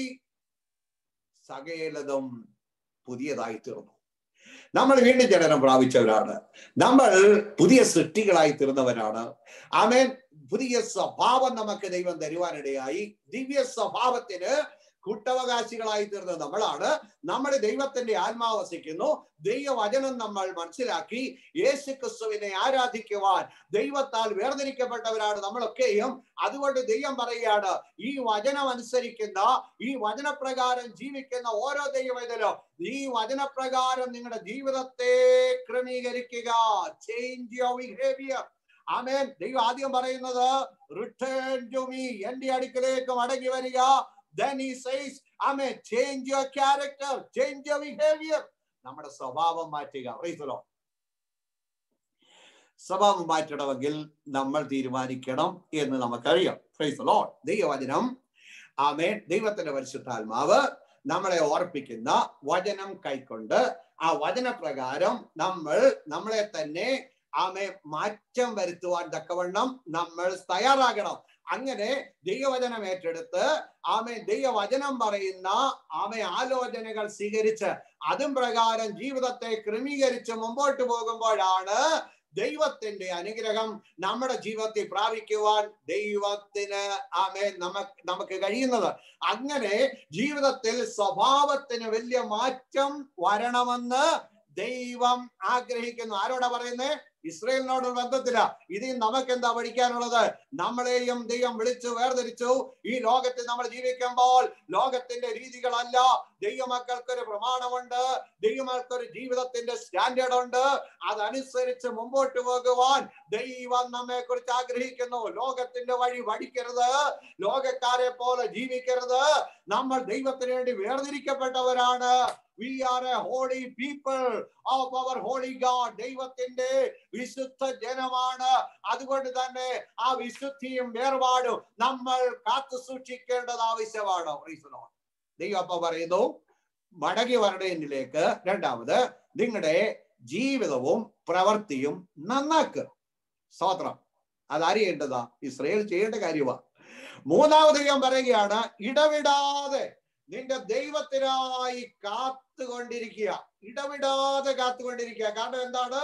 സകലതും പുതിയതായി തീർന്നു നമ്മൾ വീണ്ടും ജനനം പ്രാപിച്ചവരാണ് നമ്മൾ പുതിയ സൃഷ്ടികളായി തീർന്നവരാണ് ആമേൻ പുതിയ സ്വഭാവം നമുക്ക് ദൈവം തരുവാനിടയായി ദിവ്യ സ്വഭാവത്തിന് കൂട്ടവകാശികളായി തീർന്ന നമ്മളാണ് നമ്മൾ ദൈവത്തിന്റെ ആത്മാവ് വസിക്കുന്നു ദൈവവചനം നമ്മൾ മനസ്സിലാക്കി യേശു ക്രിസ്തുവിനെ ആരാധിക്കുവാൻ ദൈവത്താൽ വേർതിരിക്കപ്പെട്ടവരാണ് നമ്മളൊക്കെയും അതുകൊണ്ട് ദൈവം പറയുകയാണ് ഈ വചനം അനുസരിക്കുന്ന ഈ വചനപ്രകാരം ജീവിക്കുന്ന ഓരോ ദൈവത്തിലും ഈ വചനപ്രകാരം നിങ്ങളുടെ ജീവിതത്തെ ക്രമീകരിക്കുക ചേഞ്ച് യുവർ ബിഹേവിയർ ആമേൻ ദൈവം ആദ്യം പറയുന്നത് റിട്ടേൺ ടു മീ എന്റെ അടുക്കലേക്ക് മടങ്ങി വരിക then he says ആമേൻ change your character change your behaviour നമ്മുടെ സ്വഭാവം മാറ്റുക Praise the Lord. സ്വഭാവം മാറ്റണമെങ്കിൽ നമ്മൾ തീരുമാനിക്കണം എന്ന് നമുക്കറിയാം Praise the Lord. ദൈവവചനം ആമേൻ ദൈവത്തിന്റെ പരിശുദ്ധാത്മാവ് നമ്മളെ ഓർപ്പിക്കുന്ന വചനം കൈക്കൊണ്ട് ആ വചനപ്രകാരം നമ്മൾ നമ്മളെ തന്നെ ആമെ മാറ്റം വരുത്തുവാൻ തക്കവണ്ണം നമ്മൾ തയ്യാറാകണം അങ്ങനെ ദൈവവചനം ഏറ്റെടുത്ത് ആമെ ദൈവവചനം പറയുന്ന ആമെ ആലോചനകൾ സ്വീകരിച്ച് അതും പ്രകാരം ജീവിതത്തെ ക്രമീകരിച്ച് മുമ്പോട്ട് പോകുമ്പോഴാണ് ദൈവത്തിന്റെ അനുഗ്രഹം നമ്മുടെ ജീവിതത്തിൽ പ്രാപിക്കുവാൻ ദൈവത്തിന് ആമേ നമുക്ക് നമുക്ക് കഴിയുന്നത് അങ്ങനെ ജീവിതത്തിൽ സ്വഭാവത്തിന് വലിയ മാറ്റം വരണമെന്ന് ദൈവം ആഗ്രഹിക്കുന്നു ആരോടാ പറയുന്നേ ഇസ്രയേലിനോടുള്ള ബന്ധത്തില ഇതിൽ നമുക്ക് എന്താ പഠിക്കാനുള്ളത് നമ്മളെയും ദൈവം വിളിച്ചു വേർതിരിച്ചു ഈ ലോകത്തിൽ നമ്മൾ ജീവിക്കുമ്പോൾ ലോകത്തിന്റെ രീതികളല്ല ദൈവമക്കൾക്ക് ഒരു പ്രമാണമുണ്ട് ദൈവമക്കൾക്ക് ഒരു ജീവിതത്തിന്റെ സ്റ്റാൻഡേർഡ് ഉണ്ട് അതനുസരിച്ച് മുമ്പോട്ട് പോകുവാൻ ദൈവം നമ്മെ കുറിച്ച് ആഗ്രഹിക്കുന്നു ലോകത്തിന്റെ വഴി പഠിക്കരുത് ലോകക്കാരെ പോലെ ജീവിക്കരുത് നമ്മൾ ദൈവത്തിന് വേണ്ടി വേർതിരിക്കപ്പെട്ടവരാണ് we are a holy people of our holy God ദൈവത്തിന്റെ വിശുദ്ധ ജനമാണ് അതുകൊണ്ട് തന്നെ ആ വിശുദ്ധിയും വേർപാടും നമ്മൾ കാത്തു സൂക്ഷിക്കേണ്ടത് ആവശ്യമാണ് Praise the Lord. ദൈവം അപ്പൊ പറയുന്നു മടങ്ങി വരണേനിലേക്ക് രണ്ടാമത് നിങ്ങളുടെ ജീവിതവും പ്രവൃത്തിയും നന്നാക്കുക സ്തോത്രം അതറിയേണ്ടതാ ഇസ്രയേൽ ചെയ്യേണ്ട കാര്യമാണ് മൂന്നാമത് ഞാൻ പറയുകയാണ് ഇടവിടാതെ നിന്റെ ദൈവത്തിനായി കാത്തുകൊണ്ടിരിക്കുക ഇടവിടാതെ കാത്തുകൊണ്ടിരിക്കുക കാരണം എന്താണ്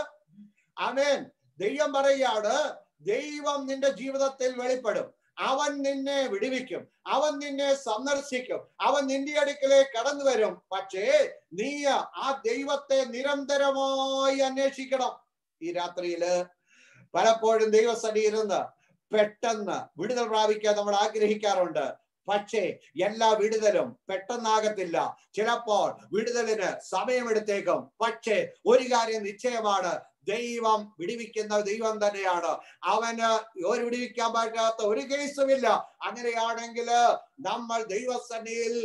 അമേൻ ദൈവം പറയുകയാണ് ദൈവം നിന്റെ ജീവിതത്തിൽ വെളിപ്പെടും അവൻ നിന്നെ വിടുവിക്കും അവൻ നിന്നെ സന്ദർശിക്കും അവൻ നിന്റെ അടുക്കലേക്ക് കടന്നു വരും പക്ഷേ നീ ആ ദൈവത്തെ നിരന്തരമായി അന്വേഷിക്കണം ഈ രാത്രിയില് പലപ്പോഴും ദൈവസഭയിൽ ഇരുന്ന് പെട്ടെന്ന് വിടുതൽ പ്രാപിക്കാൻ നമ്മൾ ആഗ്രഹിക്കാറുണ്ട് പക്ഷേ എല്ലാ വിടുതലും പെട്ടെന്നാകത്തില്ല ചിലപ്പോൾ വിടുതലിന് സമയമെടുത്തേക്കും പക്ഷേ ഒരു കാര്യം നിശ്ചയമാണ് ദൈവം വിടിവിക്കുന്ന ദൈവം തന്നെയാണ് അവന് ഒരു വിടിവിക്കാൻ പറ്റാത്ത ഒരു കേസുമില്ല അങ്ങനെയാണെങ്കിൽ നമ്മൾ ദൈവസന്നിധിയിൽ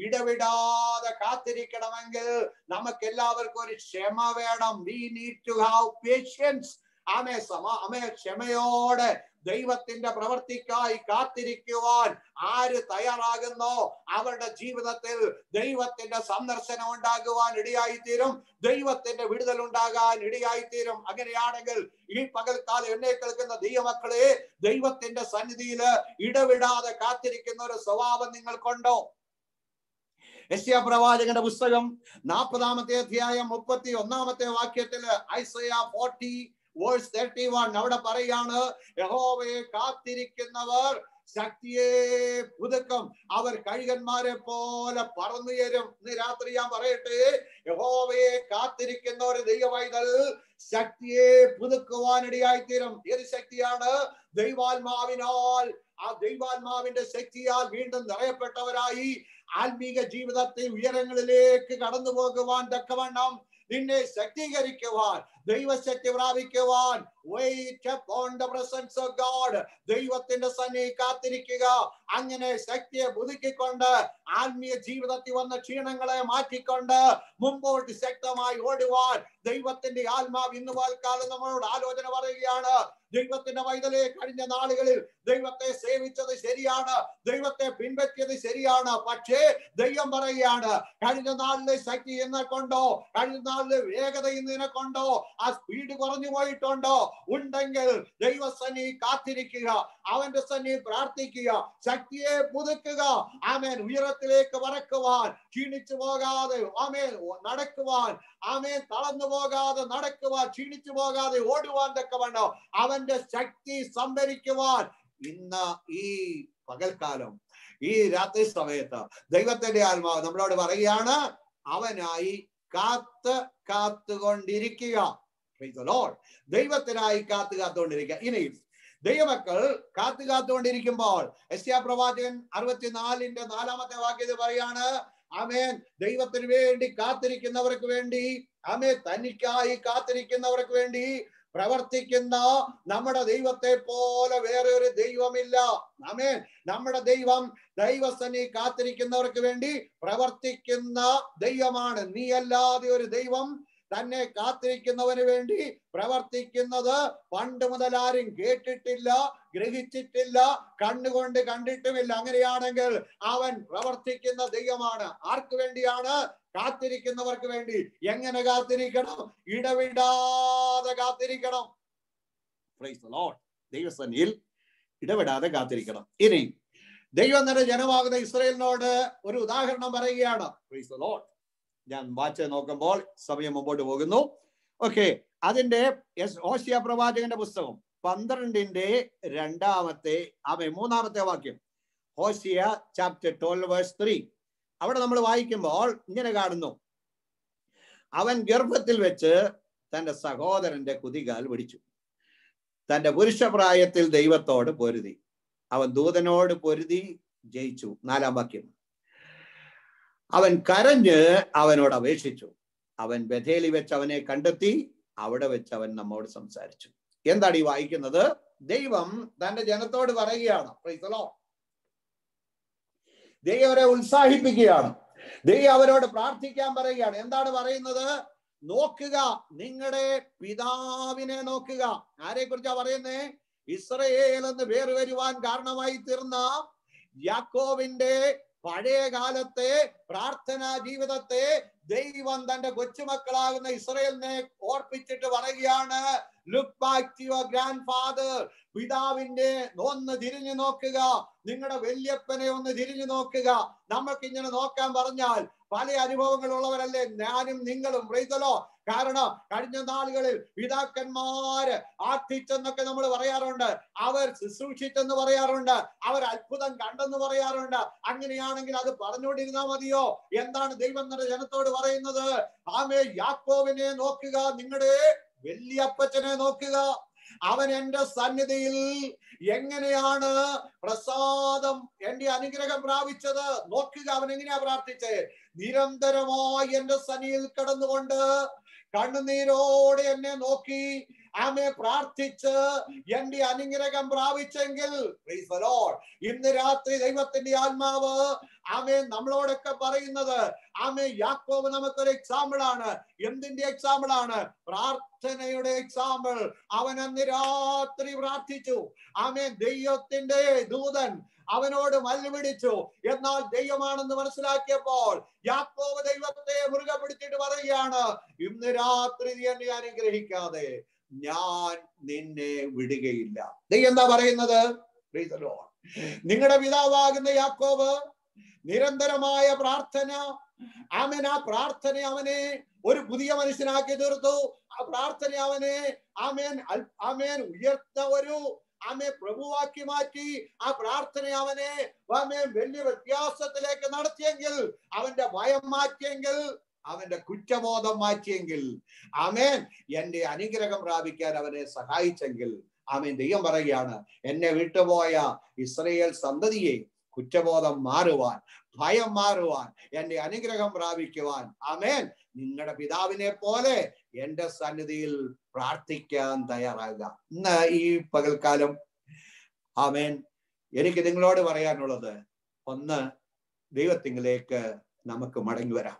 ഇടവിടാതെ കാത്തിരിക്കണമെങ്കിൽ നമുക്ക് എല്ലാവർക്കും ഒരു ക്ഷമ വേണം we need to have patience ആമേ സമ അമേ ക്ഷമയോടെ ദൈവത്തിന്റെ പ്രവർത്തിക്കായി കാത്തിരിക്കുവാൻ ആര് തയ്യാറാകുന്നോ അവരുടെ ജീവിതത്തിൽ ദൈവത്തിന്റെ സന്ദർശനം ഉണ്ടാകുവാൻ ഇടയായിത്തീരും ദൈവത്തിന്റെ വിടുതൽ ഉണ്ടാകാൻ ഇടയായിത്തീരും അങ്ങനെയാണെങ്കിൽ ഈ പകൽക്കാലം എന്നെ കേൾക്കുന്ന ദൈവമക്കളെ ദൈവത്തിന്റെ സന്നിധിയില് ഇടവിടാതെ കാത്തിരിക്കുന്ന ഒരു സ്വഭാവം നിങ്ങൾക്കുണ്ടോ യശ്യ പ്രവാചകന്റെ പുസ്തകം നാൽപ്പതാമത്തെ അധ്യായം മുപ്പത്തി ഒന്നാമത്തെ വാക്യത്തില് Isaiah forty verse thirty one അവിടെ പറയാണ് യഹോവയെ കാത്തിരിക്കുന്നവർ ശക്തിയെ പുതുക്കം അവർ കഴുകന്മാരെ പോലെ പറന്നുയരും ഇന്ന് രാത്രി ഞാൻ പറയട്ടെ യഹോവയെ കാത്തിരിക്കുന്ന ഒരു ദൈവവൈതൽ ശക്തിയെ പുതുക്കുവാനിടയായിത്തീരും ഏത് ശക്തിയാണ് ദൈവാത്മാവിനാൽ ആ ദൈവാത്മാവിന്റെ ശക്തിയാൽ വീണ്ടും നിറയപ്പെട്ടവരായി ആത്മീക ജീവിതത്തിൽ ഉയരങ്ങളിലേക്ക് കടന്നു പോകുവാൻ തക്കവണ്ണം നിന്നെ ശക്തീകരിക്കുവാൻ ദൈവശക്തി പ്രാപിക്കുവാൻ wait upon the presence of God ദൈവത്തിന്റെ സന്നി കാത്തിരിക്കുക അങ്ങനെ ശക്തിയെ പുതുക്കിക്കൊണ്ട് ആത്മീയ ജീവിതത്തിൽ വന്ന ക്ഷീണങ്ങളെ മാറ്റിക്കൊണ്ട് മുമ്പോട്ട് ശക്തമായി ഓടുവാൻ ദൈവത്തിന്റെ ആത്മാവ് ഇന്ന് വാൽക്കാലം നമ്മളോട് ആലോചന പറയുകയാണ് ദൈവത്തിന്റെ വൈതലെ കഴിഞ്ഞ നാളുകളിൽ ദൈവത്തെ സേവിച്ചത് ശരിയാണ് ദൈവത്തെ പിൻപറ്റിയത് ശരിയാണ് പക്ഷേ ദൈവം പറയുകയാണ് കഴിഞ്ഞ നാളിലെ ശക്തി എന്നെ കൊണ്ടോ കഴിഞ്ഞ നാളിലെ വേഗത ഇന്നിനെ കൊണ്ടോ ആ സ്പീഡ് കുറഞ്ഞു പോയിട്ടുണ്ടോ ഉണ്ടെങ്കിൽ ദൈവസന്നി കാത്തിരിക്കുക അവന്റെ സന്നി പ്രാർത്ഥിക്കുക ശക്തിയെ പുതുക്കുക ആമേൻ ഉയരത്തിലേക്ക് പറക്കുവാൻ ക്ഷീണിച്ചു പോകാതെ ആമേൻ നടക്കുവാൻ ആമേൻ തളർന്നു പോകാതെ നടക്കുവാൻ ക്ഷീണിച്ചു പോകാതെ ഓടുവാൻ തക്കവണ്ണോ അവന്റെ ശക്തി സംഭരിക്കുവാൻ ഇന്ന് ഈ പകൽക്കാലം ഈ രാത്രി സമയത്ത് ദൈവത്തിന്റെ ആത്മാവ് നമ്മളോട് പറയുകയാണ് അവനായി കാത്ത് കാത്തുകൊണ്ടിരിക്കുക Praise the Lord. ദൈവത്തിനായി കാത്തു കാത്തുകൊണ്ടിരിക്കുക ഇനി ദൈവമക്കൾ കാത്തു കാത്തുകൊണ്ടിരിക്കുമ്പോൾ എസ്യാ പ്രവാചകൻ അറുപത്തിനാലിന്റെ നാലാമത്തെ വാക്യത്തിൽ പറയാണ് ആമേൻ ദൈവത്തിന് വേണ്ടി കാത്തിരിക്കുന്നവർക്ക് വേണ്ടി ആമേ തനിക്കായി കാത്തിരിക്കുന്നവർക്ക് വേണ്ടി പ്രവർത്തിക്കുന്ന നമ്മുടെ ദൈവത്തെ പോലെ വേറെ ഒരു ദൈവമില്ല ആമേൻ നമ്മുടെ ദൈവം ദൈവസനി കാത്തിരിക്കുന്നവർക്ക് വേണ്ടി പ്രവർത്തിക്കുന്ന ദൈവമാണ് നീ അല്ലാതെ ഒരു ദൈവം തന്നെ കാത്തിരിക്കുന്നവന് വേണ്ടി പ്രവർത്തിക്കുന്നത് പണ്ട് മുതൽ ആരും കേട്ടിട്ടില്ല ഗ്രഹിച്ചിട്ടില്ല കണ്ണുകൊണ്ട് കണ്ടിട്ടുമില്ല അങ്ങനെയാണെങ്കിൽ അവൻ പ്രവർത്തിക്കുന്ന ദൈവമാണ് ആർക്ക് വേണ്ടിയാണ് കാത്തിരിക്കുന്നവർക്ക് വേണ്ടി എങ്ങനെ കാത്തിരിക്കണം ഇടവിടാതെ കാത്തിരിക്കണം Praise the Lord. ദൈവസന്നിയിൽ ഇടപെടാതെ കാത്തിരിക്കണം ഇനി ദൈവം തന്നെ ജനമാകുന്ന ഇസ്രയേലിനോട് ഒരു ഉദാഹരണം പറയുകയാണ് Praise the Lord. ഞാൻ വാച്ച് നോക്കുമ്പോൾ സമയം മുമ്പോട്ട് പോകുന്നു ഓക്കെ അതിന്റെ എസ് ഓശിയ പ്രവാചകന്റെ പുസ്തകം പന്ത്രണ്ടിന്റെ രണ്ടാമത്തെ അവ മൂന്നാമത്തെ വാക്യം Hosea chapter twelve verse three അവിടെ നമ്മൾ വായിക്കുമ്പോൾ ഇങ്ങനെ കാണുന്നു അവൻ ഗർഭത്തിൽ വെച്ച് തന്റെ സഹോദരന്റെ കുതികാൽ പിടിച്ചു തന്റെ പുരുഷപ്രായത്തിൽ ദൈവത്തോട് പൊരുതി അവൻ ദൂതനോട് പൊരുതി ജയിച്ചു നാലാം വാക്യം അവൻ കരഞ്ഞ് അവനോട് അപേക്ഷിച്ചു അവൻ ബഥേലി വെച്ച് അവനെ കണ്ടെത്തി അവിടെ വെച്ച് അവൻ നമ്മോട് സംസാരിച്ചു എന്താണ് ഈ വായിക്കുന്നത് ദൈവം തന്റെ ജനത്തോട് പറയുകയാണ് Praise the Lord. ദൈവം അവരെ ഉത്സാഹിപ്പിക്കുകയാണ് ദൈവം അവരോട് പ്രാർത്ഥിക്കാൻ പറയുകയാണ് എന്താണ് പറയുന്നത് നോക്കുക നിങ്ങളുടെ പിതാവിനെ നോക്കുക ആരെ കുറിച്ചാ പറയുന്നേ ഇസ്രയേൽ എന്ന് പേര് വരുവാൻ കാരണമായി തീർന്ന യാക്കോവിന്റെ പഴയ കാലത്തെ പ്രാർത്ഥനാ ജീവിതത്തെ ദൈവം തന്റെ കൊച്ചുമക്കളാകുന്ന ഇസ്രയേലിനെ ഓർപ്പിച്ചിട്ട് പറയുകയാണ് look back to your grandfather പിതാവിന്റെ ഒന്ന് തിരിഞ്ഞു നോക്കുക നിങ്ങളുടെ വല്യപ്പനെ ഒന്ന് തിരിഞ്ഞു നോക്കുക നമുക്ക് ഇങ്ങനെ നോക്കാൻ പറഞ്ഞാൽ പല അനുഭവങ്ങൾ ഉള്ളവരല്ലേ ഞാനും നിങ്ങളും പ്രൈതലോ കാരണം കഴിഞ്ഞ നാളുകളിൽ പിതാക്കന്മാര് ആർത്തിച്ചെന്നൊക്കെ നമ്മൾ പറയാറുണ്ട് അവർ ശുശ്രൂഷിച്ചെന്ന് പറയാറുണ്ട് അവർ അത്ഭുതം കണ്ടെന്ന് പറയാറുണ്ട് അങ്ങനെയാണെങ്കിൽ അത് പറഞ്ഞുകൊണ്ടിരുന്നാ മതിയോ എന്താണ് ദൈവം നമ്മുടെ ജനത്തോട് പറയുന്നത് ആമേ യാക്കോവിനെ നോക്കുക നിങ്ങളുടെ വല്യപ്പച്ചനെ നോക്കുക അവൻ എന്റെ സന്നിധിയിൽ എങ്ങനെയാണ് പ്രസാദം എന്റെ അനുഗ്രഹം പ്രാപിച്ചത് നോക്കുക അവൻ എങ്ങനെയാ പ്രാർത്ഥിച്ചത് നിരന്തരമായി എന്റെ സന്നിയിൽ കടന്നുകൊണ്ട് കണ്ണുനീരോടെ എന്നെ നോക്കി ആമെ പ്രാർത്ഥിച്ച് എന്റെ അനുഗ്രഹം പ്രാപിച്ചെങ്കിൽ praise the Lord. ഇന്ന് രാത്രി ദൈവത്തിന്റെ ആത്മാവ് ആമേ നമ്മളോടൊക്കെ പറയുന്നത് ആമേ യാക്കോബ് നമുക്കൊരു എക്സാമ്പിൾ ആണ് എന്തിന്റെ എക്സാമ്പിൾ ആണ് പ്രാർത്ഥനയുടെ എക്സാമ്പിൾ അവൻ അന്ന് രാത്രി പ്രാർത്ഥിച്ചു ആമേ ദൈവത്തിന്റെ ദൂതൻ അവനോട് മല്ലുപിടിച്ചു എന്നാൽ ദൈവമാണെന്ന് മനസ്സിലാക്കിയപ്പോൾ യാക്കോബ് ദൈവത്തെ മുറുകെ പിടിച്ചിട്ട് പറയുകയാണ് ഇന്ന് രാത്രി നീ എന്നെ അനുഗ്രഹിക്കാതെ ഞാൻ നിന്നെ വിടുകയില്ല ദൈവം എന്താ പറയുന്നത് Praise the Lord. നിങ്ങളുടെ പിതാവാകുന്ന യാക്കോബ് നിരന്തരമായ പ്രാർത്ഥന ആമൻ ആ പ്രാർത്ഥന അവനെ ഒരു പുതിയ മനുഷ്യനാക്കി തീർത്തു ആ പ്രാർത്ഥന അവനെ ആമേൻ അൽ- ആമേൻ ഉയർത്ത ഒരു ആമെ പ്രഭുവാക്കി മാറ്റി ആ പ്രാർത്ഥന അവനെ ആമേൻ വലിയ വ്യത്യാസത്തിലേക്ക് നടത്തിയെങ്കിൽ അവന്റെ ഭയം മാറ്റിയെങ്കിൽ അവന്റെ കുറ്റബോധം മാറ്റിയെങ്കിൽ ആമേൻ എന്റെ അനുഗ്രഹം പ്രാപിക്കാൻ അവനെ സഹായിച്ചെങ്കിൽ ആമേൻ ദൈവം പറയുകയാണ് എന്നെ വിട്ടുപോയ ഇസ്രയേൽ സന്തതിയെ കുറ്റബോധം മാറുവാൻ ഭയം മാറുവാൻ എന്റെ അനുഗ്രഹം പ്രാപിക്കുവാൻ ആമേൻ നിങ്ങളുടെ പിതാവിനെ പോലെ എന്റെ സന്നിധിയിൽ പ്രാർത്ഥിക്കാൻ തയ്യാറാകുക ഇന്ന് ഈ പകൽക്കാലം ആമേൻ എനിക്ക് നിങ്ങളോട് പറയാനുള്ളത് ഒന്ന് ദൈവത്തിങ്കിലേക്ക് നമുക്ക് മടങ്ങി വരാം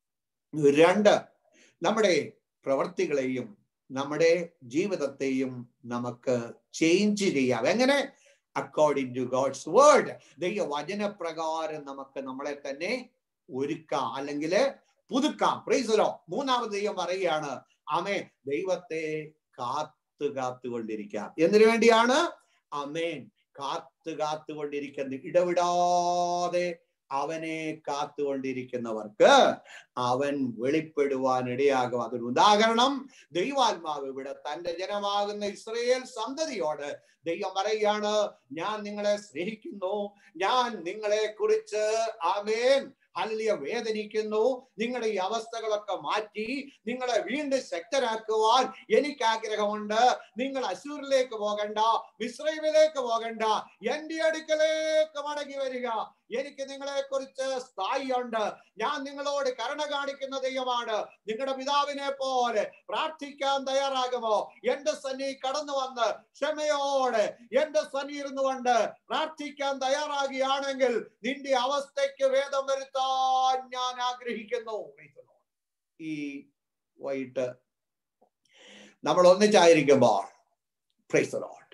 രണ്ട് നമ്മുടെ പ്രവർത്തികളെയും നമ്മുടെ ജീവിതത്തെയും നമുക്ക് ചേഞ്ച് ചെയ്യാം എങ്ങനെ അക്കോർഡിംഗ് ടു ഗോഡ്സ് വേർഡ് ദൈവ വചനപ്രകാരം നമുക്ക് നമ്മളെ തന്നെ ഒരുക്കാം അല്ലെങ്കിൽ പുതുക്കാം പ്രൈസലോ മൂന്നാമത് ദൈവം പറയുകയാണ് ആമേ ദൈവത്തെ കാത്തു കാത്തുകൊണ്ടിരിക്കാം എന്തിനു വേണ്ടിയാണ് അമേൻ കാത്തു കാത്തുകൊണ്ടിരിക്കുന്ന ഇടവിടാതെ അവനെ കാത്തുകൊണ്ടിരിക്കുന്നവർക്ക് അവൻ വെളിപ്പെടുവാൻ ഇടയാകും അതൊരു ഉദാഹരണം ദൈവാത്മാവ് ഇവിടെ തന്റെ ജനമാകുന്ന ഇസ്രയേൽ സന്തതിയോട് ദൈവം പറയുകയാണ് ഞാൻ നിങ്ങളെ സ്നേഹിക്കുന്നു ഞാൻ നിങ്ങളെ കുറിച്ച് ആമേൻ ഹല്ലിയ വേദനിക്കുന്നു നിങ്ങളുടെ ഈ അവസ്ഥകളൊക്കെ മാറ്റി നിങ്ങളെ വീണ്ടും ശക്തരാക്കുവാൻ എനിക്ക് ആഗ്രഹമുണ്ട് നിങ്ങൾ അശൂരിലേക്ക് പോകണ്ട മിശ്രൈമിലേക്ക് പോകണ്ട എന്റെ അടുക്കലേക്ക് മടങ്ങി വരിക എനിക്ക് നിങ്ങളെ കുറിച്ച് സ്ഥായിയുണ്ട് ഞാൻ നിങ്ങളോട് കരുണ കാണിക്കുന്ന ദൈവമാണ് നിങ്ങളുടെ പിതാവിനെ പോലെ പ്രാർത്ഥിക്കാൻ തയ്യാറാകുമോ എന്റെ സന്നി കടന്നു വന്ന് ക്ഷമയോടെ എന്റെ സന്നി ഇരുന്നു കൊണ്ട് പ്രാർത്ഥിക്കാൻ തയ്യാറാകുകയാണെങ്കിൽ നിന്റെ അവസ്ഥയ്ക്ക് വേദം വരുത്താൻ ഞാൻ ആഗ്രഹിക്കുന്നു ഈ വൈകിട്ട് നമ്മൾ ഒന്നിച്ചായിരിക്കുമ്പോൾ Praise the Lord.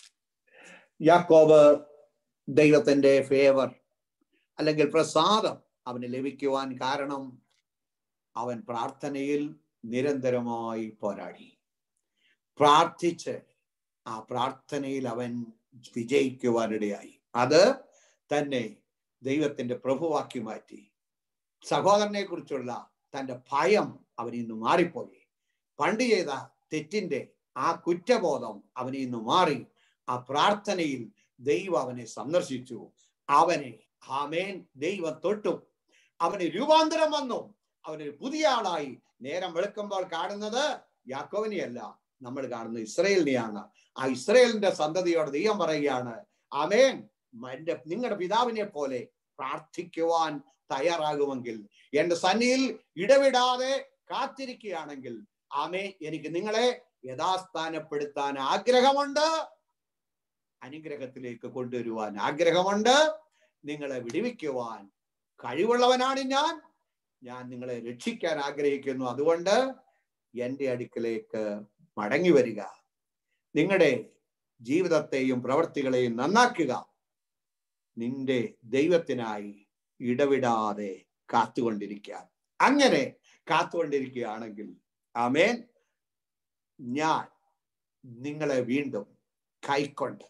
യാക്കോബ് ദൈവത്തിന്റെ ഫേവർ അല്ലെങ്കിൽ പ്രസാദം അവന് ലഭിക്കുവാൻ കാരണം അവൻ പ്രാർത്ഥനയിൽ നിരന്തരമായി പോരാടി പ്രാർത്ഥിച്ച് ആ പ്രാർത്ഥനയിൽ അവൻ വിജയിക്കുവാനിടയായി അത് തന്നെ ദൈവത്തിന്റെ പ്രഭുവാക്കി മാറ്റി സഹോദരനെ കുറിച്ചുള്ള തന്റെ ഭയം അവൻ ഇന്ന് മാറിപ്പോയി പണ്ട് ചെയ്ത തെറ്റിന്റെ ആ കുറ്റബോധം അവനിൽ നിന്ന് മാറി ആ പ്രാർത്ഥനയിൽ ദൈവം അവനെ സന്ദർശിച്ചു അവനെ ആമേൻ ദൈവം തൊട്ടു അവന് രൂപാന്തരം വന്നു അവനൊരു പുതിയ ആളായി നേരം വെളുക്കുമ്പോൾ കാണുന്നത് യാക്കോവിനെയല്ല നമ്മൾ കാണുന്നത് ഇസ്രയേലിനെയാണ് ആ ഇസ്രയേലിന്റെ സന്തതിയോട് ദൈവം പറയുകയാണ് ആമേൻ എന്റെ നിങ്ങളുടെ പിതാവിനെ പോലെ പ്രാർത്ഥിക്കുവാൻ തയ്യാറാകുമെങ്കിൽ എന്റെ സന്നിയിൽ ഇടവിടാതെ കാത്തിരിക്കുകയാണെങ്കിൽ ആമേ എനിക്ക് നിങ്ങളെ യഥാസ്ഥാനപ്പെടുത്താൻ ആഗ്രഹമുണ്ട് അനുഗ്രഹത്തിലേക്ക് കൊണ്ടുവരുവാൻ ആഗ്രഹമുണ്ട് നിങ്ങളെ വിടുവിക്കുവാൻ കഴിവുള്ളവനാണ് ഞാൻ ഞാൻ നിങ്ങളെ രക്ഷിക്കാൻ ആഗ്രഹിക്കുന്നു അതുകൊണ്ട് എൻ്റെ അടുക്കലേക്ക് മടങ്ങി വരിക നിങ്ങളുടെ ജീവിതത്തെയും പ്രവർത്തികളെയും നന്നാക്കുക നിന്റെ ദൈവത്തിനായി ഇടവിടാതെ കാത്തുകൊണ്ടിരിക്കുക അങ്ങനെ കാത്തുകൊണ്ടിരിക്കുകയാണെങ്കിൽ ആമേൻ ഞാൻ നിങ്ങളെ വീണ്ടും കൈക്കൊണ്ട്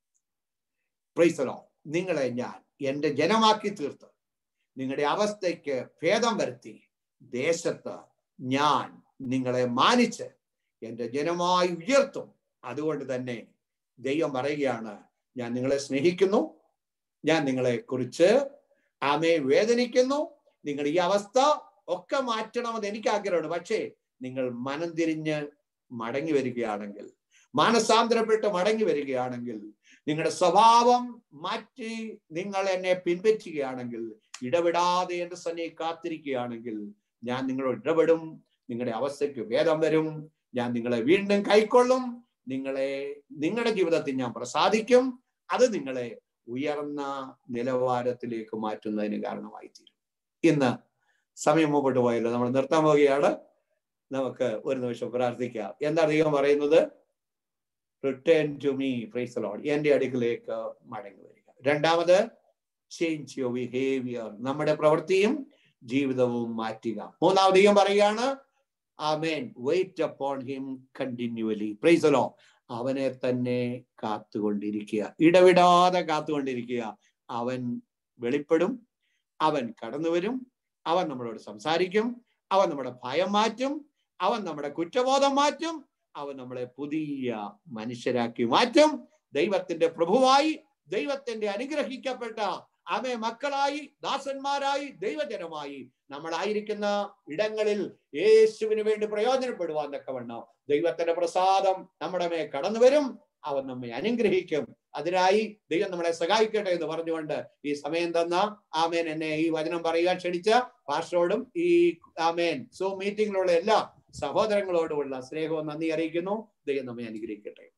പ്രൈസലോ നിങ്ങളെ ഞാൻ എൻ്റെ ജനമാക്കി തീർത്ത് നിങ്ങളുടെ അവസ്ഥയ്ക്ക് ഭേദം വരുത്തി ദേശത്ത് ഞാൻ നിങ്ങളെ മാനിച്ച് എൻ്റെ ജനമായി ഉയർത്തും അതുകൊണ്ട് തന്നെ ദൈവം പറയുകയാണ് ഞാൻ നിങ്ങളെ സ്നേഹിക്കുന്നു ഞാൻ നിങ്ങളെ കുറിച്ച് ആമയെ വേദനിക്കുന്നു നിങ്ങൾ ഈ അവസ്ഥ ഒക്കെ മാറ്റണമെന്ന് എനിക്ക് ആഗ്രഹമുണ്ട് പക്ഷേ നിങ്ങൾ മനം തിരിഞ്ഞ് മടങ്ങി വരികയാണെങ്കിൽ മാനസാന്തരപ്പെട്ട് മടങ്ങി വരികയാണെങ്കിൽ നിങ്ങളുടെ സ്വഭാവം മാറ്റി നിങ്ങൾ എന്നെ പിൻപറ്റുകയാണെങ്കിൽ ഇടപെടാതെ എന്റെ സന്നെ കാത്തിരിക്കുകയാണെങ്കിൽ ഞാൻ നിങ്ങളോട് ഇടപെടും നിങ്ങളുടെ അവസ്ഥയ്ക്ക് ഭേദം വരും ഞാൻ നിങ്ങളെ വീണ്ടും കൈക്കൊള്ളും നിങ്ങളെ നിങ്ങളുടെ ജീവിതത്തിൽ ഞാൻ പ്രസാദിക്കും അത് നിങ്ങളെ ഉയർന്ന നിലവാരത്തിലേക്ക് മാറ്റുന്നതിന് കാരണമായി തീരും ഇന്ന് സമയം മുമ്പോട്ട് പോയല്ലോ നമ്മൾ നിർത്താൻ പോവുകയാണ് നമുക്ക് ഒരു നിമിഷം പ്രാർത്ഥിക്കാം എന്താണ് ദൈവം പറയുന്നത് return to me praise lord എന്റെ അടുക്കിലേക്ക് മടങ്ങി വരിക രണ്ടാമത് ചേഞ്ച് യുവർ ബിഹേവിയർ നമ്മുടെ പ്രവൃത്തിയും ജീവിതവും മാറ്റുക മൂന്നാമത് ദൈവം പറയുകയാണ് ആമേൻ wait upon him continually praise lord അവനെ തന്നെ കാത്തുകൊണ്ടിരിക്കുക ഇടവിടാതെ കാത്തുകൊണ്ടിരിക്കുക അവൻ വെളിപ്പെടും അവൻ കടന്നു വരും അവൻ നമ്മളോട് സംസാരിക്കും അവൻ നമ്മുടെ ഭയം മാറ്റും അവൻ നമ്മുടെ കുറ്റബോധം മാറ്റും അവൻ നമ്മളെ പുതിയ മനുഷ്യരാക്കി മാറ്റും ദൈവത്തിന്റെ പ്രഭുവായി ദൈവത്തിന്റെ അനുഗ്രഹിക്കപ്പെട്ട ആമെ മക്കളായി ദാസന്മാരായി ദൈവജനമായി നമ്മളായിരിക്കുന്ന ഇടങ്ങളിൽ യേശുവിന് വേണ്ടി പ്രയോജനപ്പെടുവാൻ തക്കവണ്ണം ദൈവത്തിന്റെ പ്രസാദം നമ്മുടെ മേ കടന്നു വരും അവൻ നമ്മെ അനുഗ്രഹിക്കും അതിനായി ദൈവം നമ്മളെ സഹായിക്കട്ടെ എന്ന് പറഞ്ഞുകൊണ്ട് ഈ സമയം തന്ന ആമേൻ എന്നെ ഈ വചനം പറയുവാൻ ക്ഷണിച്ച പാസ്റ്ററോടും ഈ ആമേൻ സോ മീറ്റിംഗിലുള്ള എല്ലാ സഹോദരങ്ങളോടുമുള്ള സ്നേഹവും നന്ദി അറിയിക്കുന്നു ദൈവം നമ്മെ അനുഗ്രഹിക്കട്ടെ